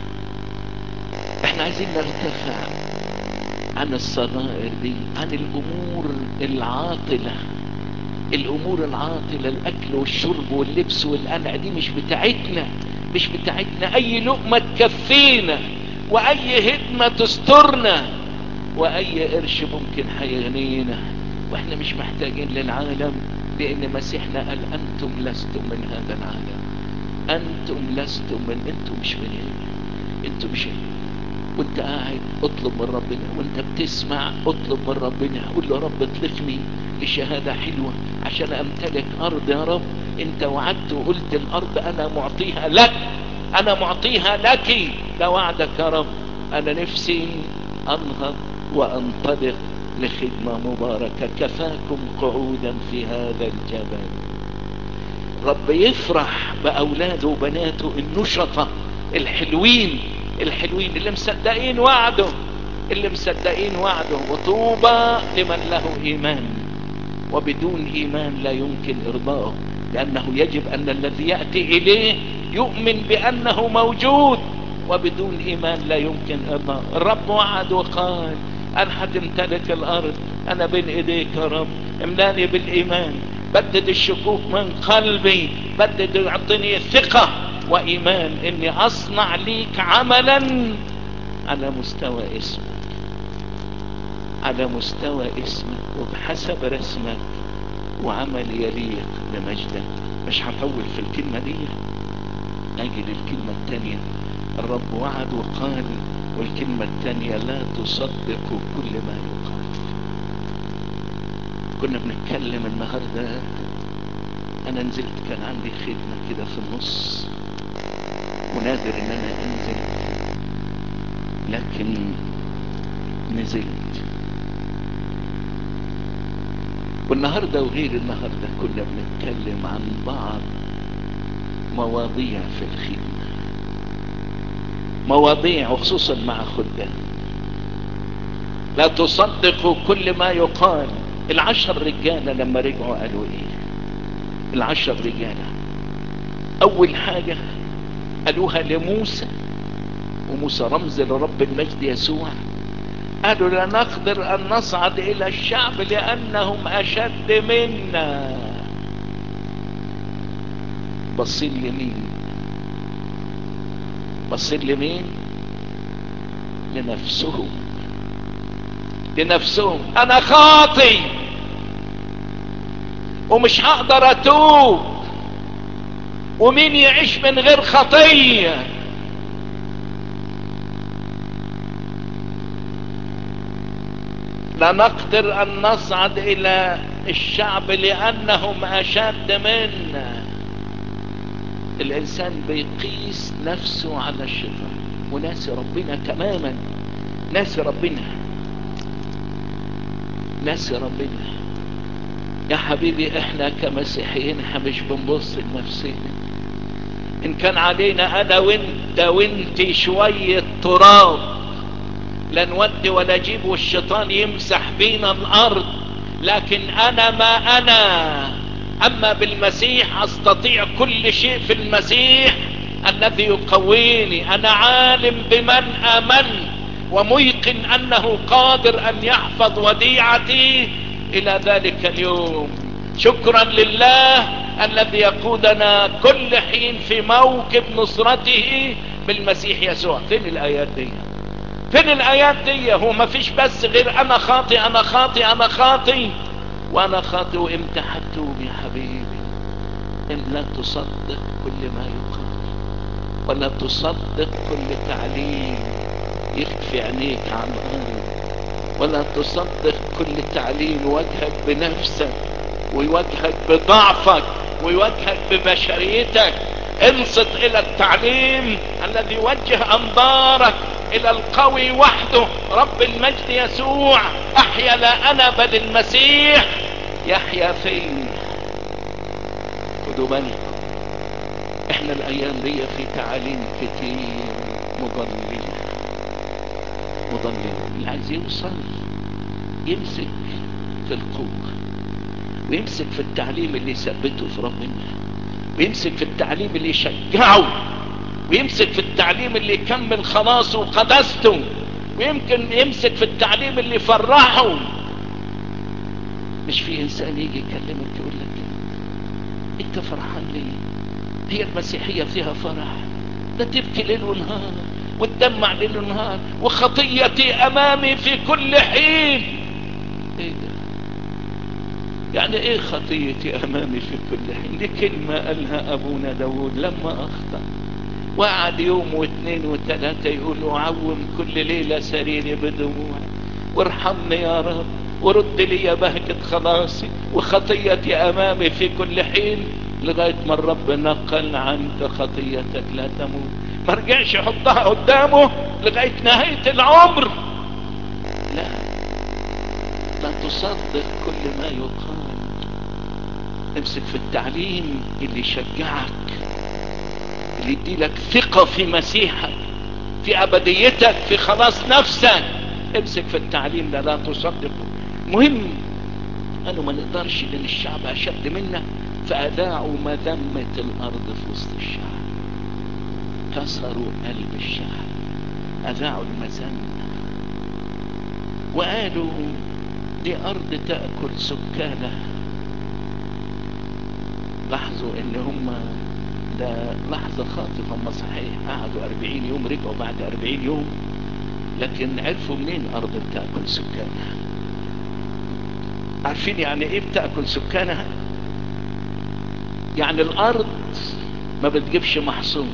احنا عايزين نرتفع عن السرائر دي عن الامور العاطله الامور العاطله الاكل والشرب واللبس والقلع دي مش بتاعتنا مش بتاعتنا اي لقمة تكفينا واي هدمة تسترنا واي قرش ممكن هيغنينا واحنا مش محتاجين للعالم لان مسيحنا قال انتم لستم من هذا العالم انتم لستم من انتم مش من هنا انتم مش هنا وانت قاعد اطلب من ربنا وانت بتسمع اطلب من ربنا قول له رب اطلقني لشهادة حلوة عشان امتلك ارض يا رب انت وعدت وقلت الارض انا معطيها لك انا معطيها لك ده وعدك يا رب انا نفسي انهض وانطلق لخدمة مباركة كفاكم قعودا في هذا الجبل رب يفرح باولاده وبناته النشطة الحلوين الحلوين اللي مصدقين وعده اللي مصدقين وعده وطوبى لمن له ايمان وبدون ايمان لا يمكن ارضائه لانه يجب ان الذي ياتي اليه يؤمن بانه موجود وبدون ايمان لا يمكن ارضائه الرب وعد وقال انا هتمتلك الارض انا بين ايديك يا رب املاني بالايمان بدد الشكوك من قلبي بدد اعطني ثقة وايمان اني اصنع ليك عملا على مستوى اسمك على مستوى اسمك وبحسب رسمك وعمل يليق بمجدك مش هطول في الكلمة دي اجي للكلمة التانية الرب وعد وقال والكلمة التانية لا تصدقوا كل ما يقال كنا بنتكلم النهاردة انا نزلت كان عندي خدمة كده في النص ونادر ان انا انزل لكن نزلت والنهاردة وغير النهاردة كنا بنتكلم عن بعض مواضيع في الخدمة مواضيع وخصوصا مع خدام لا تصدقوا كل ما يقال العشر رجالة لما رجعوا قالوا ايه العشر رجالة اول حاجة قالوها لموسى وموسى رمز لرب المجد يسوع قالوا لا نقدر ان نصعد الى الشعب لانهم اشد منا بصين لمين بصين لمين لنفسهم لنفسهم انا خاطي ومش هقدر اتوب ومين يعيش من غير خطيه لا نقدر ان نصعد الى الشعب لانهم اشد منا الانسان بيقيس نفسه على الشيطان وناسي ربنا تماما ناسي ربنا ناسي ربنا يا حبيبي احنا كمسيحيين احنا مش بنبص لنفسنا ان كان علينا انا وانت وانت شوية تراب لا نودي ولا نجيب والشيطان يمسح بينا الارض لكن انا ما انا اما بالمسيح استطيع كل شيء في المسيح الذي يقويني انا عالم بمن امن وميقن انه قادر ان يحفظ وديعتي الى ذلك اليوم شكرا لله الذي يقودنا كل حين في موكب نصرته بالمسيح يسوع فين الايات دي فين الايات دي هو ما فيش بس غير انا خاطي انا خاطي انا خاطي وانا خاطي وامتى حتوب يا حبيبي ان لا تصدق كل ما يقال ولا تصدق كل تعليم يخفي عينيك عن الارض ولا تصدق كل تعليم يواجهك بنفسك ويواجهك بضعفك ويواجهك ببشريتك انصت الى التعليم الذي يوجه انظارك الى القوي وحده رب المجد يسوع احيا لا انا بل المسيح يحيا فيا خدوا بالكم احنا الايام دي في تعاليم كتير مضلله مضلله اللي عايز يوصل يمسك في القوه ويمسك في التعليم اللي يثبته في ربنا ويمسك في التعليم اللي يشجعه ويمسك في التعليم اللي يكمل خلاصه وقدسته ويمكن يمسك في التعليم اللي يفرحه مش في انسان يجي يكلمك يقول لك انت فرحان ليه هي المسيحية فيها فرح ده تبكي ليل ونهار وتدمع ليل ونهار وخطيتي امامي في كل حين ايه ده يعني ايه خطيتي امامي في كل حين دي كلمة قالها ابونا داود لما اخطأ وقعد يوم واثنين وثلاثة يقول اعوم كل ليلة سريري بدموع وارحمني يا رب ورد لي بهجة خلاصي وخطيتي امامي في كل حين لغاية ما الرب نقل عنك خطيتك لا تموت ما رجعش يحطها قدامه لغاية نهاية العمر لا لا تصدق كل ما يقال امسك في التعليم اللي يشجعك اللي يديلك ثقة في مسيحك في ابديتك في خلاص نفسك امسك في التعليم ده لا تصدقه مهم قالوا ما نقدرش لان الشعب اشد منا فاذاعوا مذمة الارض في وسط الشعب كسروا قلب الشعب اذاعوا المذمة وقالوا دي ارض تأكل سكانها لاحظوا ان هم ده لحظة خاطفة هم صحيح قعدوا اربعين يوم رجعوا بعد اربعين يوم لكن عرفوا منين ارض بتأكل سكانها عارفين يعني ايه بتأكل سكانها يعني الارض ما بتجيبش محصول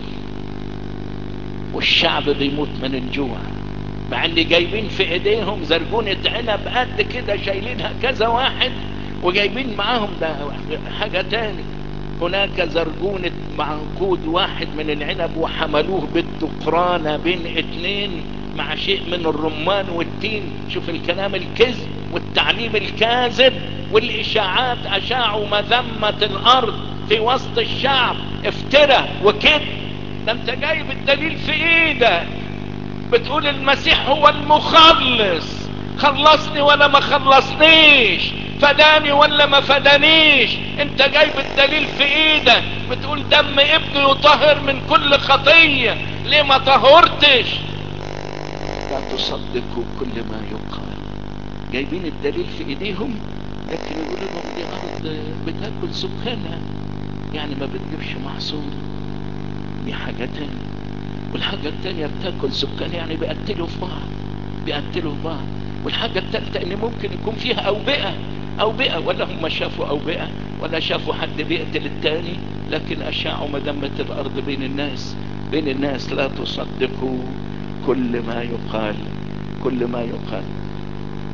والشعب بيموت من الجوع مع ان جايبين في ايديهم زرجونة عنب قد كده شايلينها كذا واحد وجايبين معاهم ده حاجة تاني هناك زرجونة عنقود واحد من العنب وحملوه بالدقرانة بين اتنين مع شيء من الرمان والتين شوف الكلام الكذب والتعليم الكاذب والاشاعات اشاعوا مذمة الارض في وسط الشعب افترى وكذب ده انت جايب الدليل في ايدك بتقول المسيح هو المخلص خلصني ولا ما خلصنيش فداني ولا ما فدانيش انت جايب الدليل في ايدك بتقول دم ابني يطهر من كل خطية ليه ما طهرتش لا تصدقوا كل ما يقال جايبين الدليل في ايديهم لكن يقولوا لهم دي ارض بتاكل سكانها يعني ما بتجيبش محصول دي حاجة تانية والحاجة التانية بتاكل سكان يعني بيقتلوا في بعض بيقتلوا في بعض والحاجة التالتة ان ممكن يكون فيها اوبئة اوبئة ولا هم شافوا اوبئة ولا شافوا حد بيقتل التاني لكن اشاعوا مذمة الارض بين الناس بين الناس لا تصدقوا كل ما يقال كل ما يقال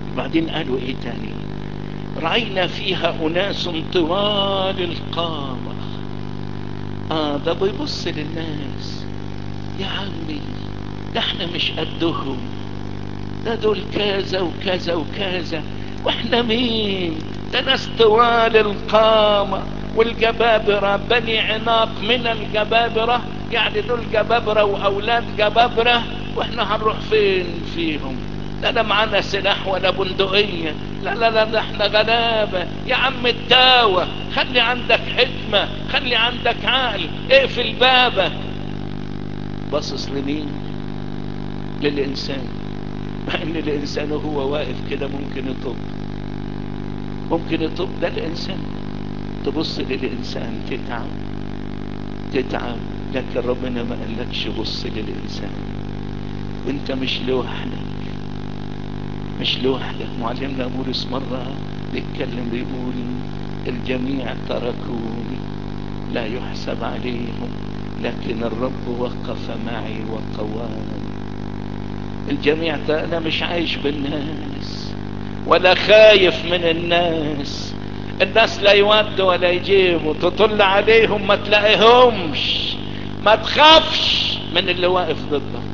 بعدين قالوا ايه تاني رأينا فيها أناس طوال القامة آه ده بيبص للناس يا عمي ده احنا مش قدهم ده دول كذا وكذا وكذا واحنا مين ده ناس طوال القامة والجبابرة بني عناق من الجبابرة يعني دول جبابرة واولاد جبابرة واحنا هنروح فين فيهم لا لا معانا سلاح ولا بندقية لا لا لا ده احنا غلابة يا عم التاوة خلي عندك حكمة خلي عندك عقل اقفل بابك باصص لمين للإنسان مع ان الإنسان وهو واقف كده ممكن يطب ممكن يطب ده الإنسان تبص للإنسان تتعب تتعب لكن ربنا ما قالكش بص للإنسان وانت مش لوحدك مش لوحدك معلمنا بولس مرة بيتكلم بيقول الجميع تركوني لا يحسب عليهم لكن الرب وقف معي وقواني الجميع ت- انا مش عايش بالناس ولا خايف من الناس الناس لا يودوا ولا يجيبوا تطل عليهم ما تلاقيهمش ما تخافش من اللي واقف ضدك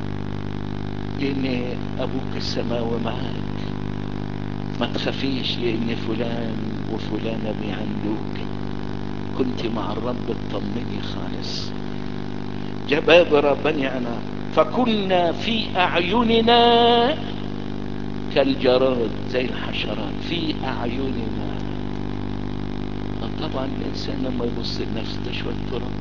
لان ابوك السماوي معاك ما تخافيش لان فلان وفلانة بيعندوك كنت مع الرب اطمني خالص جبابرة بني انا فكنا في اعيننا كالجراد زي الحشرات في اعيننا طبعا الانسان لما يبص لنفسه ده شويه تراب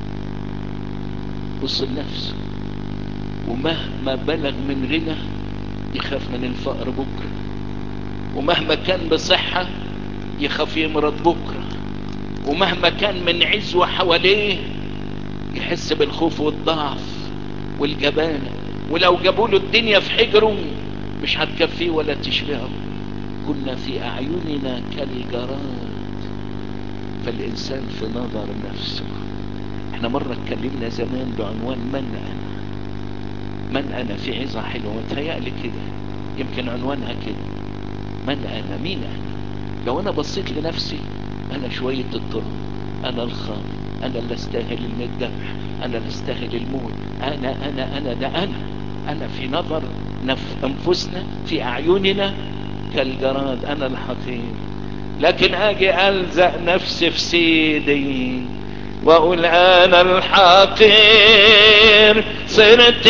بص لنفسه ومهما بلغ من غنى يخاف من الفقر بكره ومهما كان بصحة يخاف يمرض بكرة ومهما كان من عزوة حواليه يحس بالخوف والضعف والجبانة ولو جابوا له الدنيا في حجره مش هتكفيه ولا تشبعه كنا في أعيننا كالجراد فالإنسان في نظر نفسه احنا مرة اتكلمنا زمان بعنوان من أنا من أنا في عظة حلوة متهيألي كده يمكن عنوانها كده من أنا مين أنا لو أنا بصيت لنفسي أنا شوية الطرق أنا الخاطئ أنا اللي استاهل الذبح أنا اللي استاهل الموت أنا أنا أنا ده أنا أنا في نظر نف أنفسنا في أعيننا كالجراد أنا الحقير لكن أجي ألزق نفسي في سيدي وأقول أنا الحقير صرت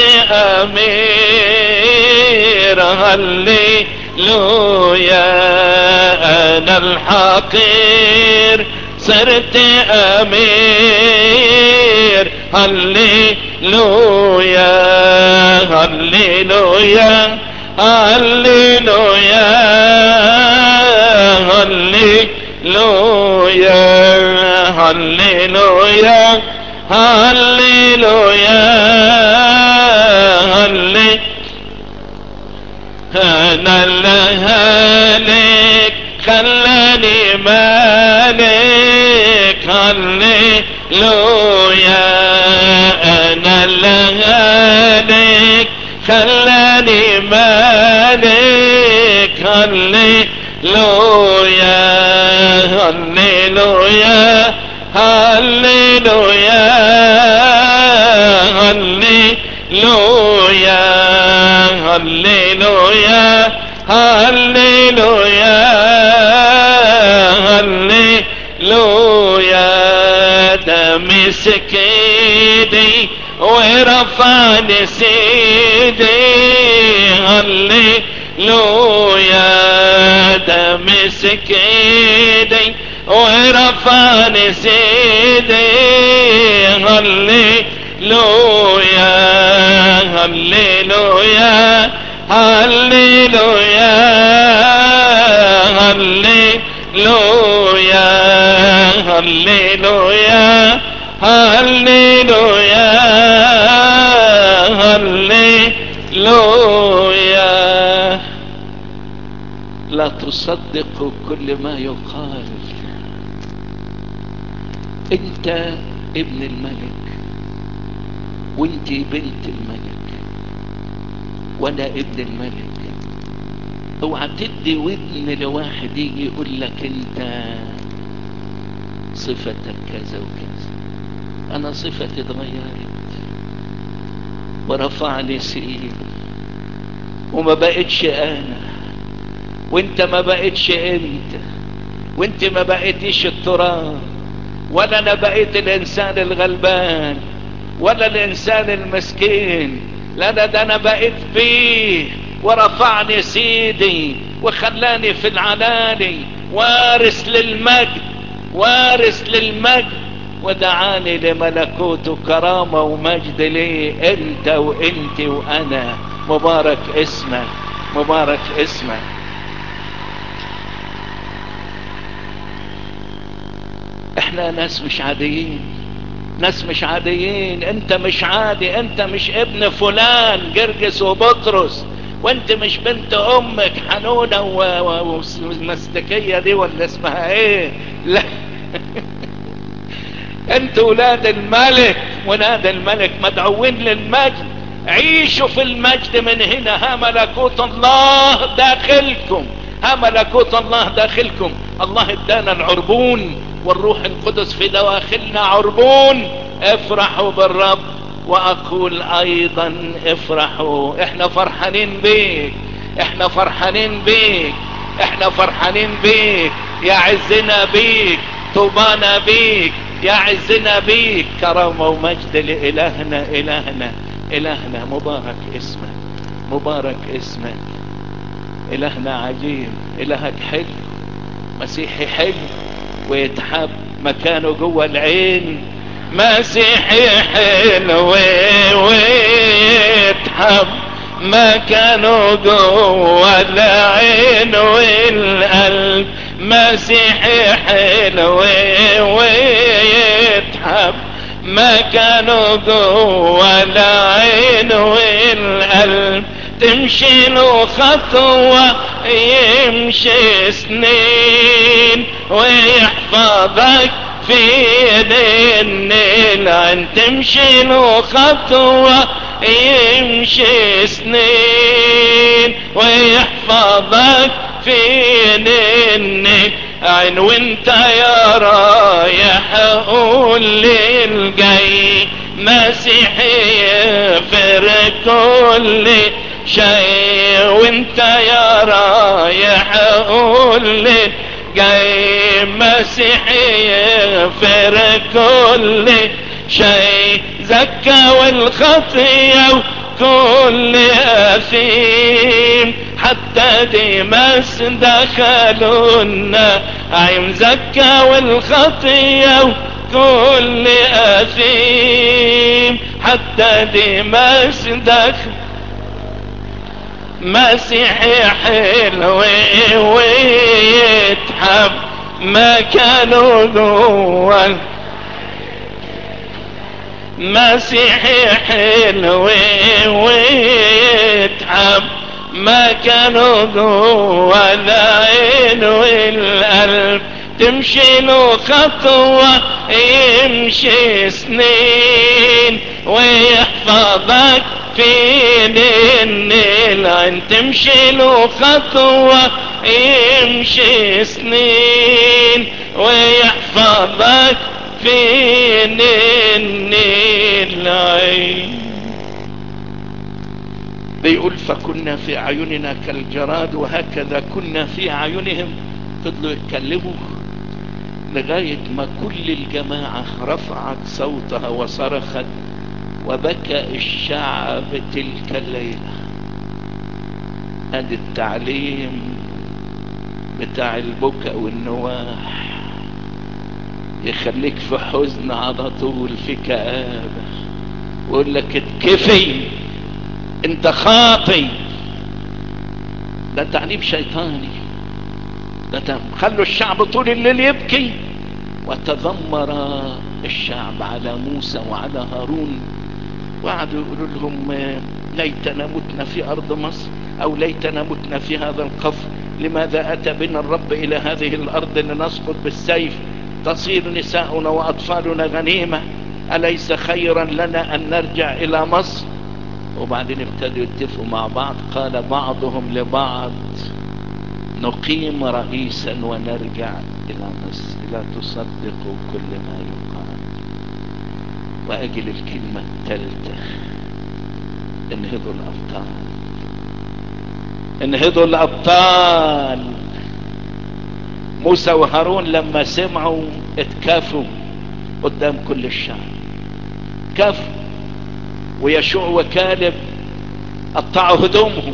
أمير هلي لويا أنا الحقير صرت أمير هلي لويا هلي لويا هلي لويا هلي لويا هلي لويا هلي لويا هلي انا اللي هالك خلاني مالك هلي لويا انا اللي هالك خلاني مالك هلي لويا هلي لويا هلي لويا هلي لويا هلي لويا هلي لويا هلي لويا ده مسك ايدي ورفعني سيدي هلي لويا ده مسك ايدي ورفعني سيدي هلي لويا هلي لويا هلي لويا هلي لويا هلي لويا هلي لويا هلي لويا لا تصدقوا كل ما يقال انت ابن الملك وانت بنت الملك وانا ابن الملك اوعى تدي ودن لواحد يجي يقول لك انت صفتك كذا وكذا انا صفتي اتغيرت ورفعني سئيل وما بقتش انا وانت ما بقتش انت وانت ما بقيتيش التراب ولا انا بقيت الانسان الغلبان ولا الانسان المسكين لا ده, ده انا بقيت فيه ورفعني سيدي وخلاني في العلالي وارث للمجد وارث للمجد ودعاني لملكوت وكرامة ومجد لي انت وانت وانا مبارك اسمك مبارك اسمك احنا ناس مش عاديين ناس مش عاديين انت مش عادي انت مش ابن فلان جرجس وبطرس وانت مش بنت امك حنونة ومستكية دي ولا اسمها ايه لا انت ولاد الملك ولاد الملك مدعوين للمجد عيشوا في المجد من هنا ها ملكوت الله داخلكم ها ملكوت الله داخلكم الله ادانا العربون والروح القدس في دواخلنا عربون افرحوا بالرب واقول ايضا افرحوا احنا فرحانين بيك احنا فرحانين بيك احنا فرحانين بيك يا عزنا بيك طوبانا بيك يا عزنا بيك كرامة ومجد لإلهنا إلهنا إلهنا مبارك اسمك مبارك اسمك إلهنا عجيب إلهك حلو مسيحي حلو ويتحب مكانه جوه العين مسيحي حلو ويتحب مكانه جوه العين والقلب مسيحي حلو ويتحب مكانه جوه العين والقلب تمشي له خطوة يمشي سنين ويحفظك في دين العين تمشي له خطوة يمشي سنين ويحفظك في دين عين وانت يا رايح قول للجاي مسيحي يغفر كل شيء وانت يا رايح قول جاي مسيحي يغفر كل شيء زكى والخطية وكل أثيم حتى ديماس دخلوا النعيم زكى والخطية وكل أثيم حتى ديماس دخل مسيحي حلو ويتحب ما كانوا جوا مسيحي حلو ويتحب ما كانوا جوا العين والقلب تمشي له خطوة يمشي سنين ويحفظك في دين العين تمشي له خطوة يمشي سنين ويحفظك في دين العين بيقول فكنا في اعيننا كالجراد وهكذا كنا في اعينهم فضلوا يتكلموا لغاية ما كل الجماعة رفعت صوتها وصرخت وبكى الشعب تلك الليلة ادي التعليم بتاع البكاء والنواح يخليك في حزن على طول في كآبة ويقول لك اتكفي انت خاطي ده تعليم شيطاني ده خلوا الشعب طول الليل يبكي وتذمر الشعب على موسى وعلى هارون وقعدوا يقولوا لهم ليتنا متنا في ارض مصر او ليتنا متنا في هذا القفر لماذا اتى بنا الرب الى هذه الارض لنسقط بالسيف تصير نساؤنا واطفالنا غنيمة اليس خيرا لنا ان نرجع الى مصر وبعدين ابتدوا يتفقوا مع بعض قال بعضهم لبعض نقيم رئيسا ونرجع الى مصر لا تصدقوا كل ما يقال واجل الكلمة الثالثة انهضوا الابطال انهضوا الابطال موسى وهارون لما سمعوا اتكافوا قدام كل الشعب كافوا ويشوع وكالب قطعوا هدومهم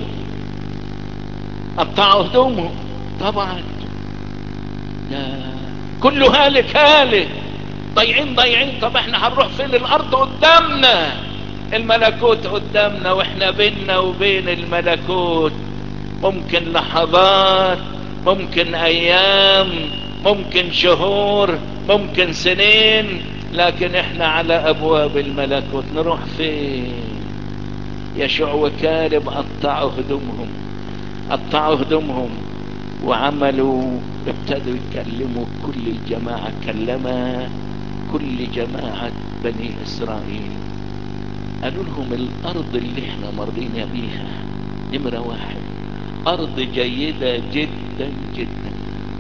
قطعوا هدومهم طبعا لا كله هالك هالك ضيعين ضيعين طب احنا هنروح فين الارض قدامنا الملكوت قدامنا واحنا بيننا وبين الملكوت ممكن لحظات ممكن ايام ممكن شهور ممكن سنين لكن احنا على ابواب الملكوت نروح فين يشوع وكالب قطعوا هدومهم قطعوا هدومهم وعملوا ابتدوا يكلموا كل الجماعة كلم كل جماعة بني اسرائيل قالوا لهم الارض اللي احنا مرضينا بيها نمرة واحد ارض جيدة جدا جدا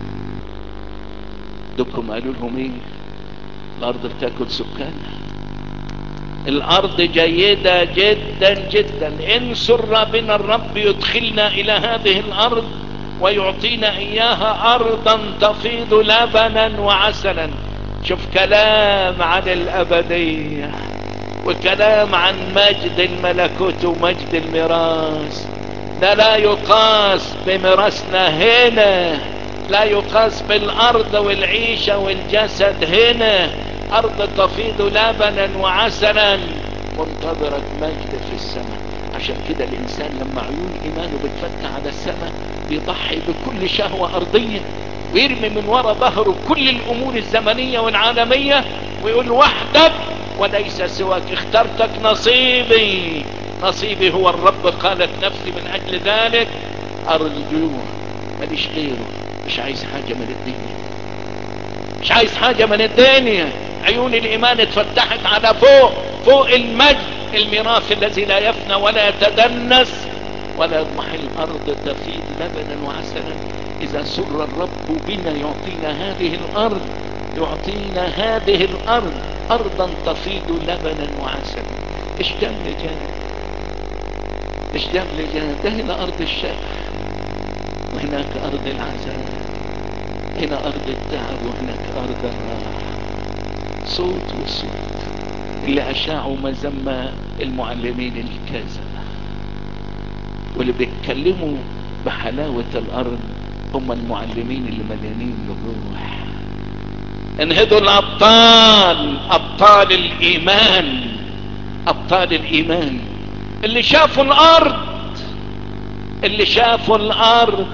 دكم قالوا لهم ايه الارض بتاكل سكانها الارض جيدة جدا جدا ان سر بنا الرب يدخلنا الى هذه الارض ويعطينا اياها ارضا تفيض لبنا وعسلا شوف كلام عن الابدية وكلام عن مجد الملكوت ومجد الميراث ده لا يقاس بميراثنا هنا لا يقاس بالارض والعيشة والجسد هنا ارض تفيض لبنا وعسلا منتظرة مجد في السماء عشان كده الانسان لما عيون ايمانه بتفتح على السماء بيضحي بكل شهوة ارضية ويرمي من وراء ظهره كل الامور الزمنية والعالمية ويقول وحدك وليس سواك اخترتك نصيبي نصيبي هو الرب قالت نفسي من اجل ذلك ارجوه ماليش غيره مش عايز حاجة من الدنيا مش عايز حاجة من الدنيا عيون الايمان اتفتحت على فوق فوق المجد الميراث الذي لا يفنى ولا يتدنس ولا يضمحل الارض تفيض لبنا وعسلا اذا سر الرب بنا يعطينا هذه الارض يعطينا هذه الارض ارضا تفيض لبنا وعسلا ايش دم لجان ايش دم لجان ده هنا ارض الشرق وهناك ارض العذاب هنا ارض التعب وهناك ارض الراحة صوت وصوت اللي اشاعوا مذمة المعلمين الكذبة واللي بيتكلموا بحلاوة الارض هم المعلمين اللي مليانين بالروح انهضوا الابطال ابطال الايمان ابطال الايمان اللي شافوا الارض اللي شافوا الارض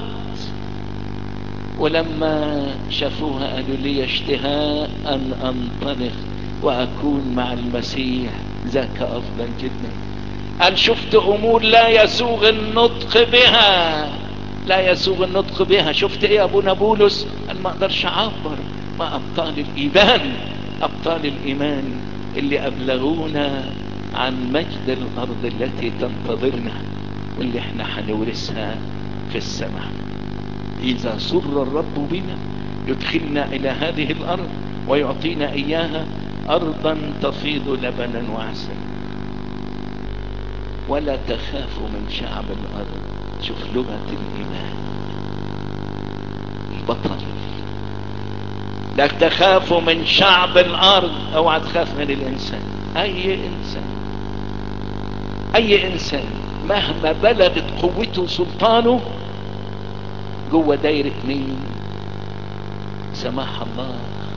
ولما شافوها قالوا لي اشتهاء ان انطلق واكون مع المسيح ذاك افضل جدا قال شفت امور لا يسوغ النطق بها لا يسوغ النطق بها شفت ايه ابونا بولس قال ما اقدرش اعبر ما ابطال الايمان ابطال الايمان اللي ابلغونا عن مجد الارض التي تنتظرنا واللي احنا هنورثها في السماء اذا سر الرب بنا يدخلنا الى هذه الارض ويعطينا اياها ارضا تفيض لبنا وعسلا ولا تخافوا من شعب الارض شوف لغة الايمان البطل لا تخافوا من شعب الارض اوعى تخاف من الانسان اي انسان اي انسان مهما بلغت قوته سلطانه جوه دايرة مين سماح الله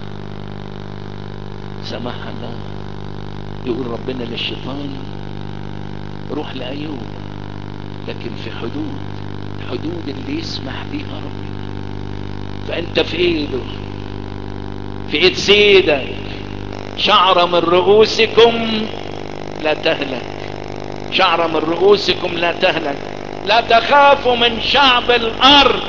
سماح الله يقول ربنا للشيطان روح لأيوب لكن في حدود حدود اللي يسمح بيها ربنا فانت في ايده في ايد سيدك شعر من رؤوسكم لا تهلك شعر من رؤوسكم لا تهلك لا تخافوا من شعب الارض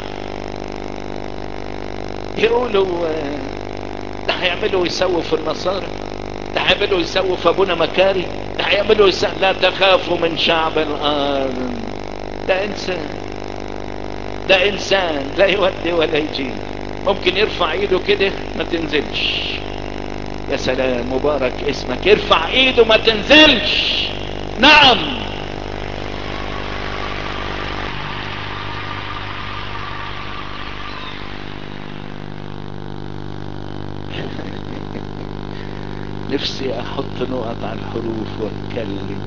يقولوا ده هيعملوا ويسووا في النصارى ده هيعملوا ويسووا في ابونا مكاري ده هيعملوا ويسووا لا تخافوا من شعب الارض ده انسان ده انسان لا يودي ولا يجيب ممكن يرفع ايده كده ما تنزلش يا سلام مبارك اسمك يرفع ايده ما تنزلش نعم نفسي احط نقط على الحروف واتكلم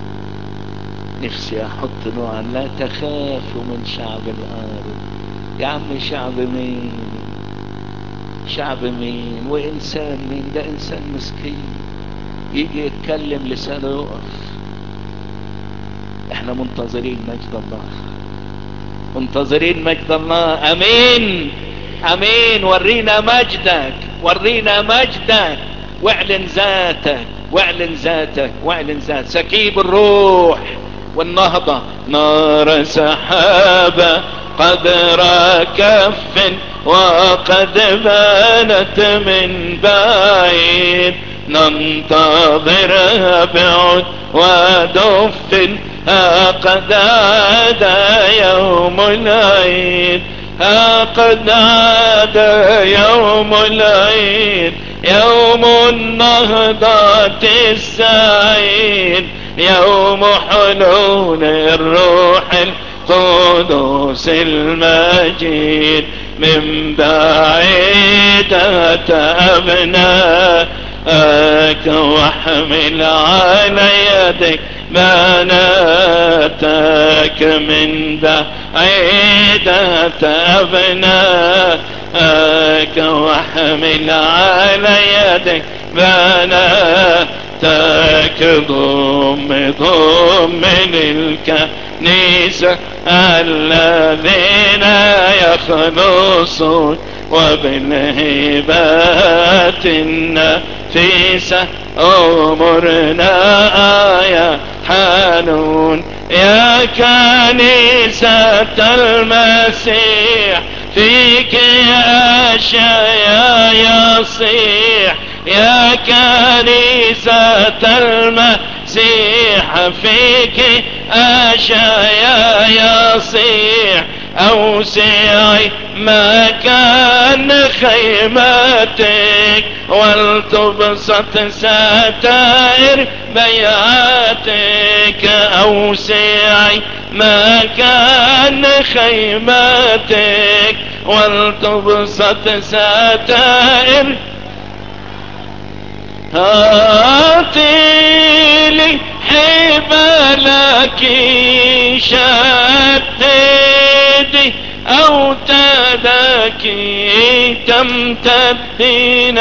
نفسي احط نقط لا تخافوا من شعب الارض يا عم شعب مين شعب مين وانسان مين ده انسان مسكين يجي يتكلم لسانه يقف احنا منتظرين مجد الله منتظرين مجد الله امين امين ورينا مجدك ورينا مجدك واعلن ذاتك واعلن ذاتك واعلن ذاتك سكيب الروح والنهضة نار سحابة قدر كف وقد بانت من بعيد ننتظرها بعد ودف ها قد عاد يوم العيد ها قد عاد يوم العيد يوم النهضة السعيد يوم حلول الروح القدس المجيد من بعيد أبناءك واحمل على يدك بناتك من بعيد أبناءك واحمل على يدك بناتك ضم ضم للكنيسة الذين يخلصون وبالهبات النفيسة أمرنا يا حنون يا كنيسة المسيح فيك أشياء يصيح يا كنيسة المسيح فيك أشياء يصيح أوسعي مكان خيمتك ولتبسط ستائر بيعاتك أوسعي مكان خيمتك ولتبسط ستائر هاتي لي حبلك شددي او تدك تمتدين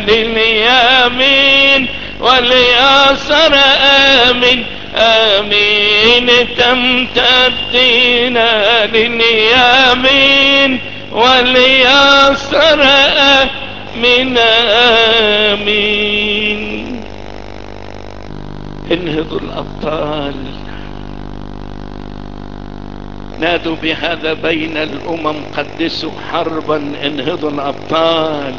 لليمين واليسر امين امين تمتدين لليمين واليسر امين امين انهضوا الابطال نادوا بهذا بين الامم قدسوا حربا انهضوا الابطال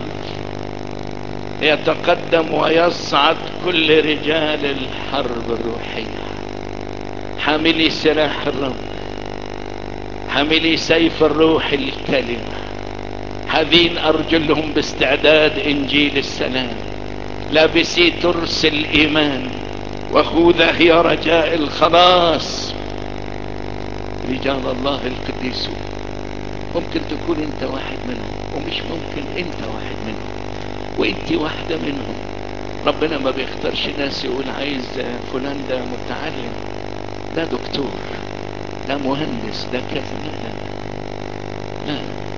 يتقدم ويصعد كل رجال الحرب الروحية حاملي سلاح الرب حاملي سيف الروح الكلمة حذين ارجلهم باستعداد انجيل السلام لابسي ترس الايمان وخوذة هي رجاء الخلاص رجال الله القديسون ممكن تكون انت واحد منهم ومش ممكن انت واحد منهم وانت واحدة منهم ربنا ما بيختارش ناس يقول عايز فلان ده متعلم ده دكتور ده مهندس ده كذا لا لا لا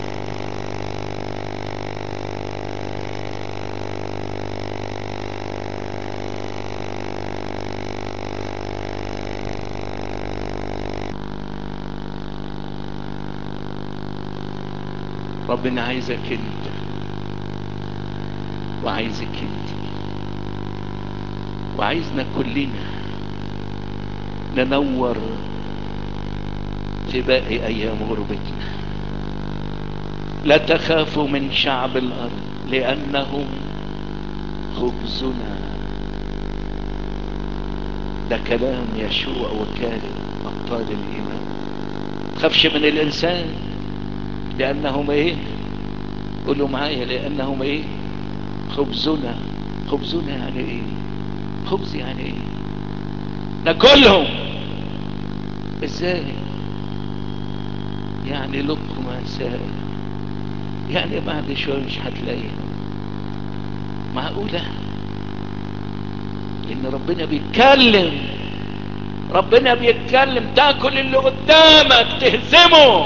ربنا عايزك انت وعايزك انت وعايزنا كلنا ننور في باقي ايام غربتنا لا تخافوا من شعب الارض لانهم خبزنا ده كلام يشوع وكالب ابطال الايمان تخافش من الانسان لانهم ايه قولوا معايا لانهم ايه خبزنا خبزنا يعني ايه خبز يعني ايه ناكلهم ازاي يعني لقمة سائل يعني بعد شوية مش هتلاقيهم معقولة ان ربنا بيتكلم ربنا بيتكلم تاكل اللي قدامك تهزمه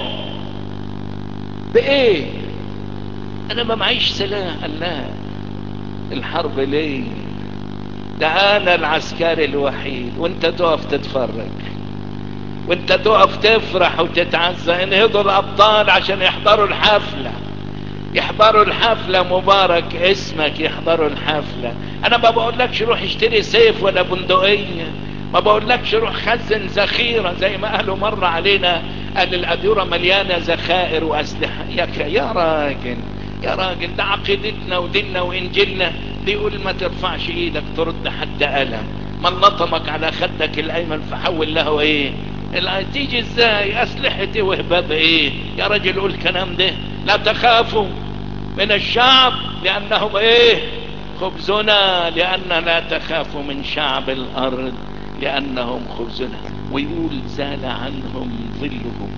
بايه انا ما معيش سلاح قال لا الحرب ليه ده انا العسكري الوحيد وانت تقف تتفرج وانت تقف تفرح وتتعزى انهضوا الابطال عشان يحضروا الحفلة يحضروا الحفلة مبارك اسمك يحضروا الحفلة انا ما بقولكش روح اشتري سيف ولا بندقية ما بقولكش روح خزن ذخيرة زي ما قالوا مرة علينا قال الادورة مليانة ذخائر واسلحة يا, يا راجل يا راجل ده عقيدتنا وديننا وانجيلنا بيقول ما ترفعش ايدك ترد حتى قلم من لطمك على خدك الايمن فحول له ايه تيجي ازاي اسلحتي وهباب ايه يا رجل قول الكلام ده لا تخافوا من الشعب لانهم ايه خبزنا لان لا تخافوا من شعب الارض لانهم خبزنا ويقول زال عنهم ظلهم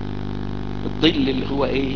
الظل اللي هو ايه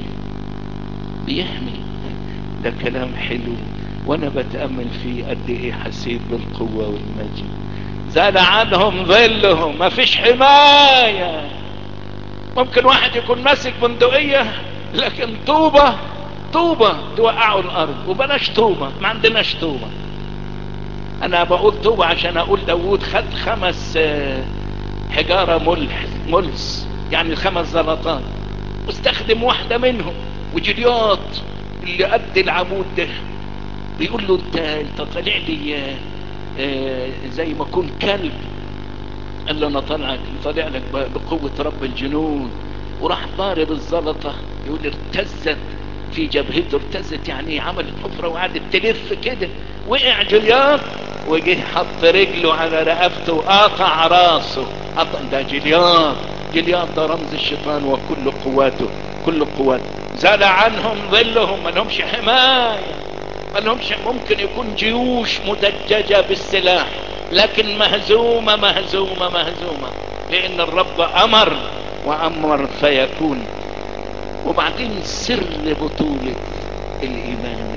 بيحمي ده كلام حلو وانا بتأمل فيه قد ايه حسيت بالقوة والمجد زال عنهم ظلهم ما فيش حماية ممكن واحد يكون ماسك بندقية لكن طوبة طوبة توقعوا الارض وبلاش طوبة ما عندناش طوبة انا بقول طوبة عشان اقول داوود خد خمس حجارة ملح ملس يعني خمس زلطات واستخدم واحدة منهم وجلياط اللي قد العمود ده بيقول له انت انت طالع لي اه زي ما كنت كلب قال له انا طالعك طالع لك بقوة رب الجنود وراح ضارب الزلطة يقول ارتزت في جبهته ارتزت يعني عملت حفرة وقعدت تلف كده وقع جلياط وجه حط رجله على رقبته وقاطع راسه قطع ده جلياط جلياط ده رمز الشيطان وكل قواته كل قواته زال عنهم ظلهم ما لهمش حماية ما لهمش ممكن يكون جيوش مدججة بالسلاح لكن مهزومة مهزومة مهزومة لان الرب امر وامر فيكون وبعدين سر بطولة الايمان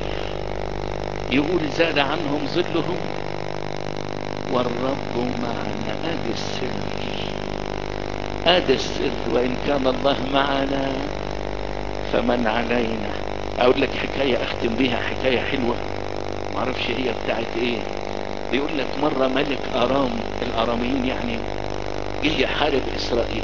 ايه يقول زاد عنهم ظلهم والرب معنا ادي السر ادي السر وان كان الله معنا فمن علينا اقول لك حكاية اختم بيها حكاية حلوة معرفش هي بتاعت ايه بيقول لك مرة ملك ارام الاراميين يعني جه يحارب اسرائيل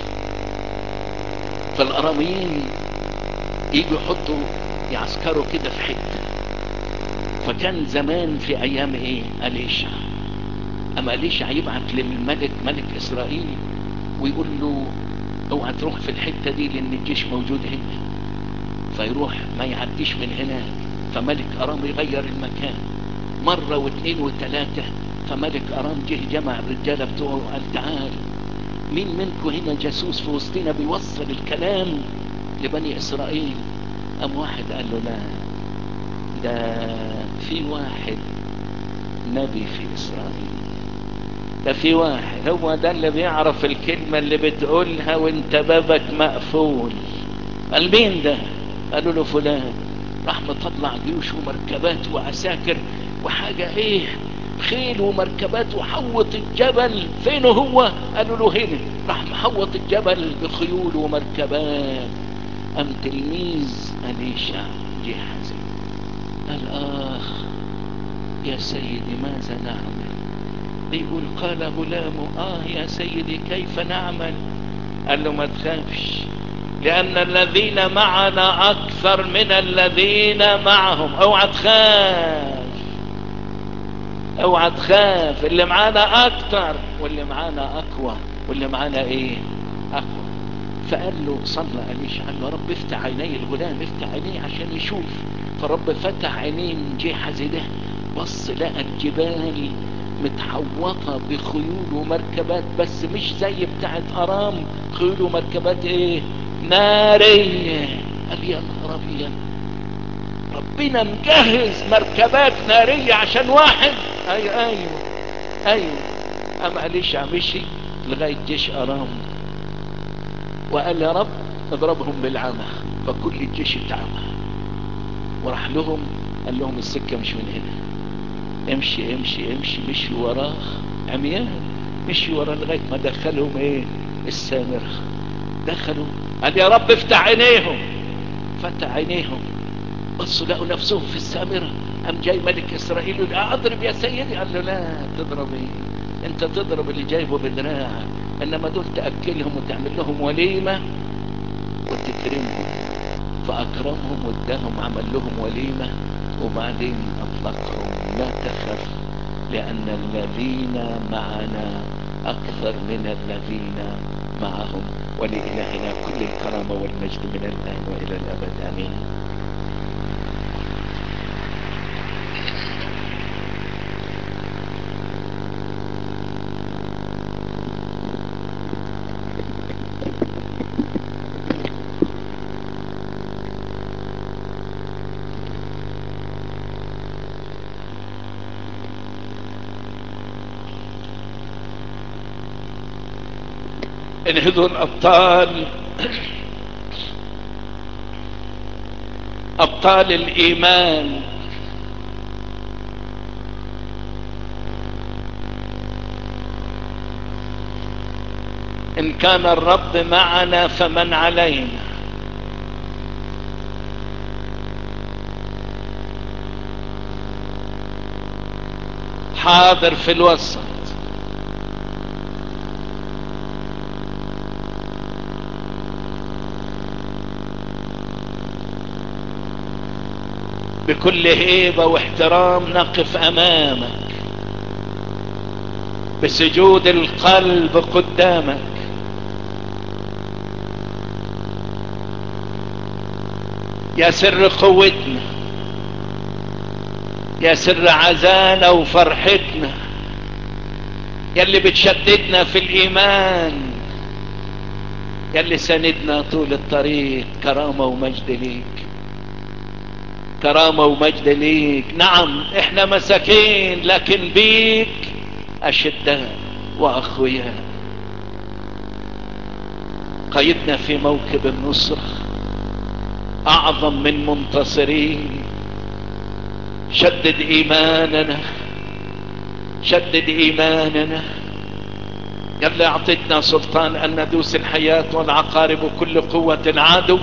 فالاراميين يجوا يحطوا يعسكروا كده في حتة فكان زمان في ايام ايه اليشع اما اليشع يبعت للملك ملك اسرائيل ويقول له اوعى تروح في الحتة دي لان الجيش موجود هنا فيروح ما يعديش من هنا فملك ارام يغير المكان مرة واثنين وثلاثة فملك ارام جه جمع الرجالة بتوعه وقال تعال مين منكم هنا جاسوس في وسطنا بيوصل الكلام لبني اسرائيل ام واحد قال له لا ده في واحد نبي في اسرائيل ده في واحد هو ده اللي بيعرف الكلمة اللي بتقولها وانت بابك مقفول قال مين ده قالوا له فلان راح مطلع جيوش ومركبات وعساكر وحاجة ايه خيل ومركبات وحوط الجبل فين هو قالوا له هنا راح محوط الجبل بخيول ومركبات ام تلميذ اليشع جه حزين قال اخ يا سيدي ماذا نعمل بيقول قال غلام اه يا سيدي كيف نعمل قال له ما تخافش لان الذين معنا اكثر من الذين معهم اوعى تخاف اوعى تخاف اللي معانا اكتر واللي معانا اقوى واللي معانا ايه اقوى فقال له صلى قاليش قال له رب افتح عيني الغلام افتح عينيه عشان يشوف فرب فتح عينيه من جحز ده بص لقى الجبال متحوطة بخيول ومركبات بس مش زي بتاعت ارام خيول ومركبات ايه نارية قال يا نهار ابيض ربنا مجهز مركبات نارية عشان واحد ايوه ايوه ايوه قام اليشع مشي لغاية جيش ارام وقال يا رب اضربهم بالعمى فكل الجيش اتعمى وراح لهم قال لهم السكة مش من هنا امشي امشي امشي مشي وراه عميان مشي وراه لغاية ما دخلهم ايه السامرة دخلوا قال يا رب افتح عينيهم فتح عينيهم بصوا لقوا نفسهم في السامرة قام جاي ملك اسرائيل يقول اضرب يا سيدي قال له لا تضرب ايه انت تضرب اللي جايبه بدراعك انما دول تاكلهم وتعمل لهم وليمه وتكرمهم فاكرمهم واداهم عمل لهم وليمه وبعدين اطلقهم لا تخف لان الذين معنا اكثر من الذين معهم ولإلهنا كل الكرامة والمجد من الآن وإلى الأبد آمين انهضوا الابطال ابطال الايمان ان كان الرب معنا فمن علينا حاضر في الوسط بكل هيبة واحترام نقف امامك بسجود القلب قدامك يا سر قوتنا يا سر عزانا وفرحتنا يا اللي بتشددنا في الايمان يا اللي سندنا طول الطريق كرامة ومجد ليك كرامة ومجد ليك نعم احنا مساكين لكن بيك اشداء واخوياء قيدنا في موكب النصرة اعظم من منتصرين شدد ايماننا شدد ايماننا يلا اعطتنا سلطان ان ندوس الحياة والعقارب كل قوة عدو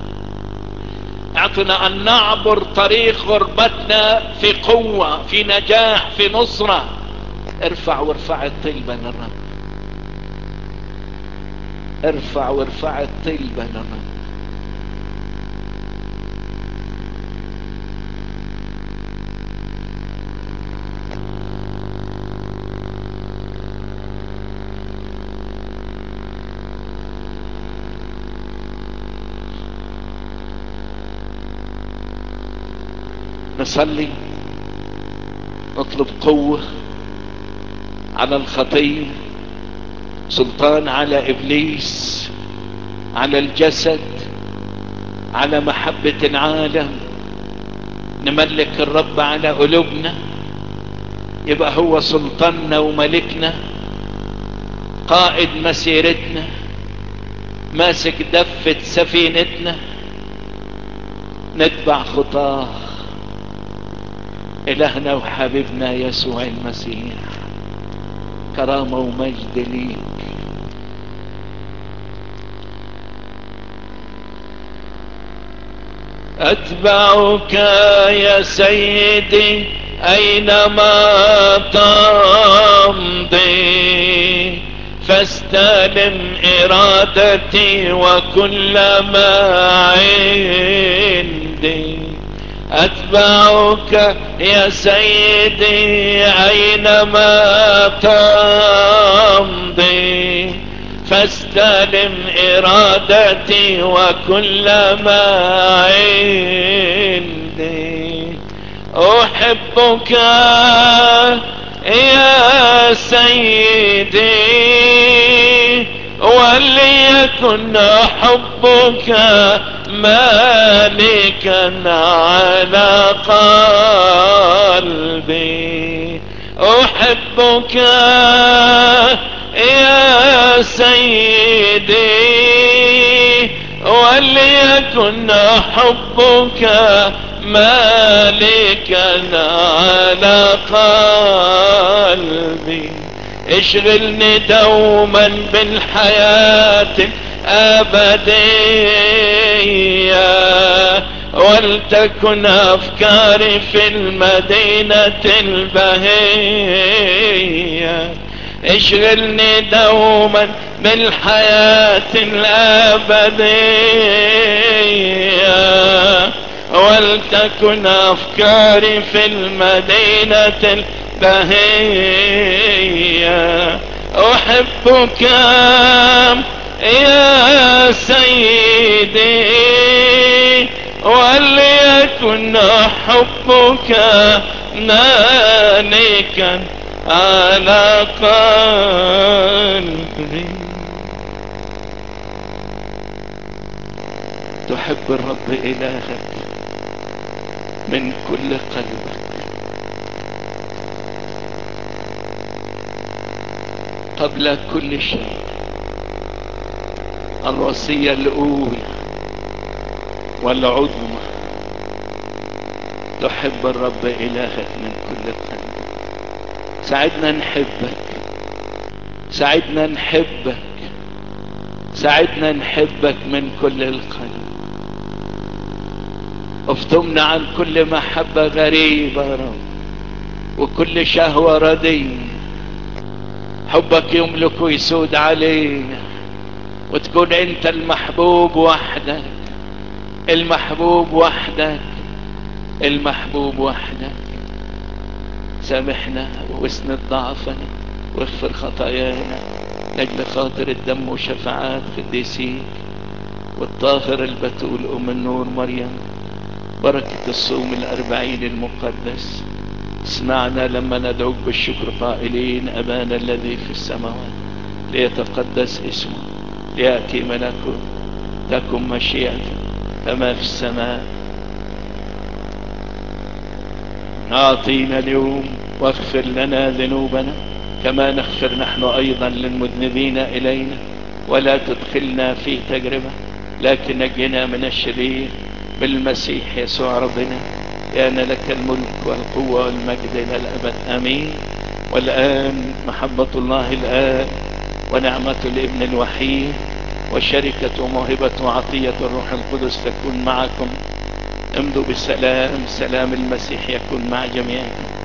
اعطنا ان نعبر طريق غربتنا في قوة في نجاح في نصرة ارفع وارفع الطلبة للرب ارفع وارفع الطلبة للرب نصلي نطلب قوة على الخطية سلطان على ابليس على الجسد على محبة العالم نملك الرب على قلوبنا يبقى هو سلطاننا وملكنا قائد مسيرتنا ماسك دفة سفينتنا نتبع خطاه إلهنا وحبيبنا يسوع المسيح كرامة ومجد ليك أتبعك يا سيدي أينما تمضي فاستلم إرادتي وكل ما عندي أتبعك يا سيدي أينما تمضي فاستلم إرادتي وكل ما عندي أحبك يا سيدي وليكن حبك مالكا على قلبي احبك يا سيدي وليكن حبك مالكا على قلبي اشغلني دوما بالحياة الأبدية ولتكن أفكاري في المدينة البهية اشغلني دوما بالحياة الأبدية ولتكن أفكاري في المدينة البهية أحبك يا سيدي وليكن حبك مالكا على قلبي تحب الرب إلهك من كل قلبك قبل كل شيء الوصية الأولى والعظمى تحب الرب إلهك من كل قلب ساعدنا نحبك ساعدنا نحبك ساعدنا نحبك من كل القلب افتمنا عن كل محبة غريبة يا رب وكل شهوة رديئة حبك يملك ويسود علينا وتكون انت المحبوب وحدك المحبوب وحدك المحبوب وحدك سامحنا واسند ضعفنا واغفر خطايانا لاجل خاطر الدم وشفاعات قديسيك والطاهر البتول ام النور مريم بركة الصوم الاربعين المقدس اسمعنا لما ندعوك بالشكر قائلين ابانا الذي في السماوات ليتقدس اسمه ليأتي ملكه تكن مشيئته كما في السماء أعطينا اليوم واغفر لنا ذنوبنا كما نغفر نحن أيضا للمذنبين إلينا ولا تدخلنا في تجربة لكن نجنا من الشرير بالمسيح يسوع ربنا لأن لك الملك والقوة والمجد إلى الأبد آمين والآن محبة الله الآن ونعمة الابن الوحيد وشركة وموهبة وعطية الروح القدس تكون معكم امضوا بالسلام سلام المسيح يكون مع جميعكم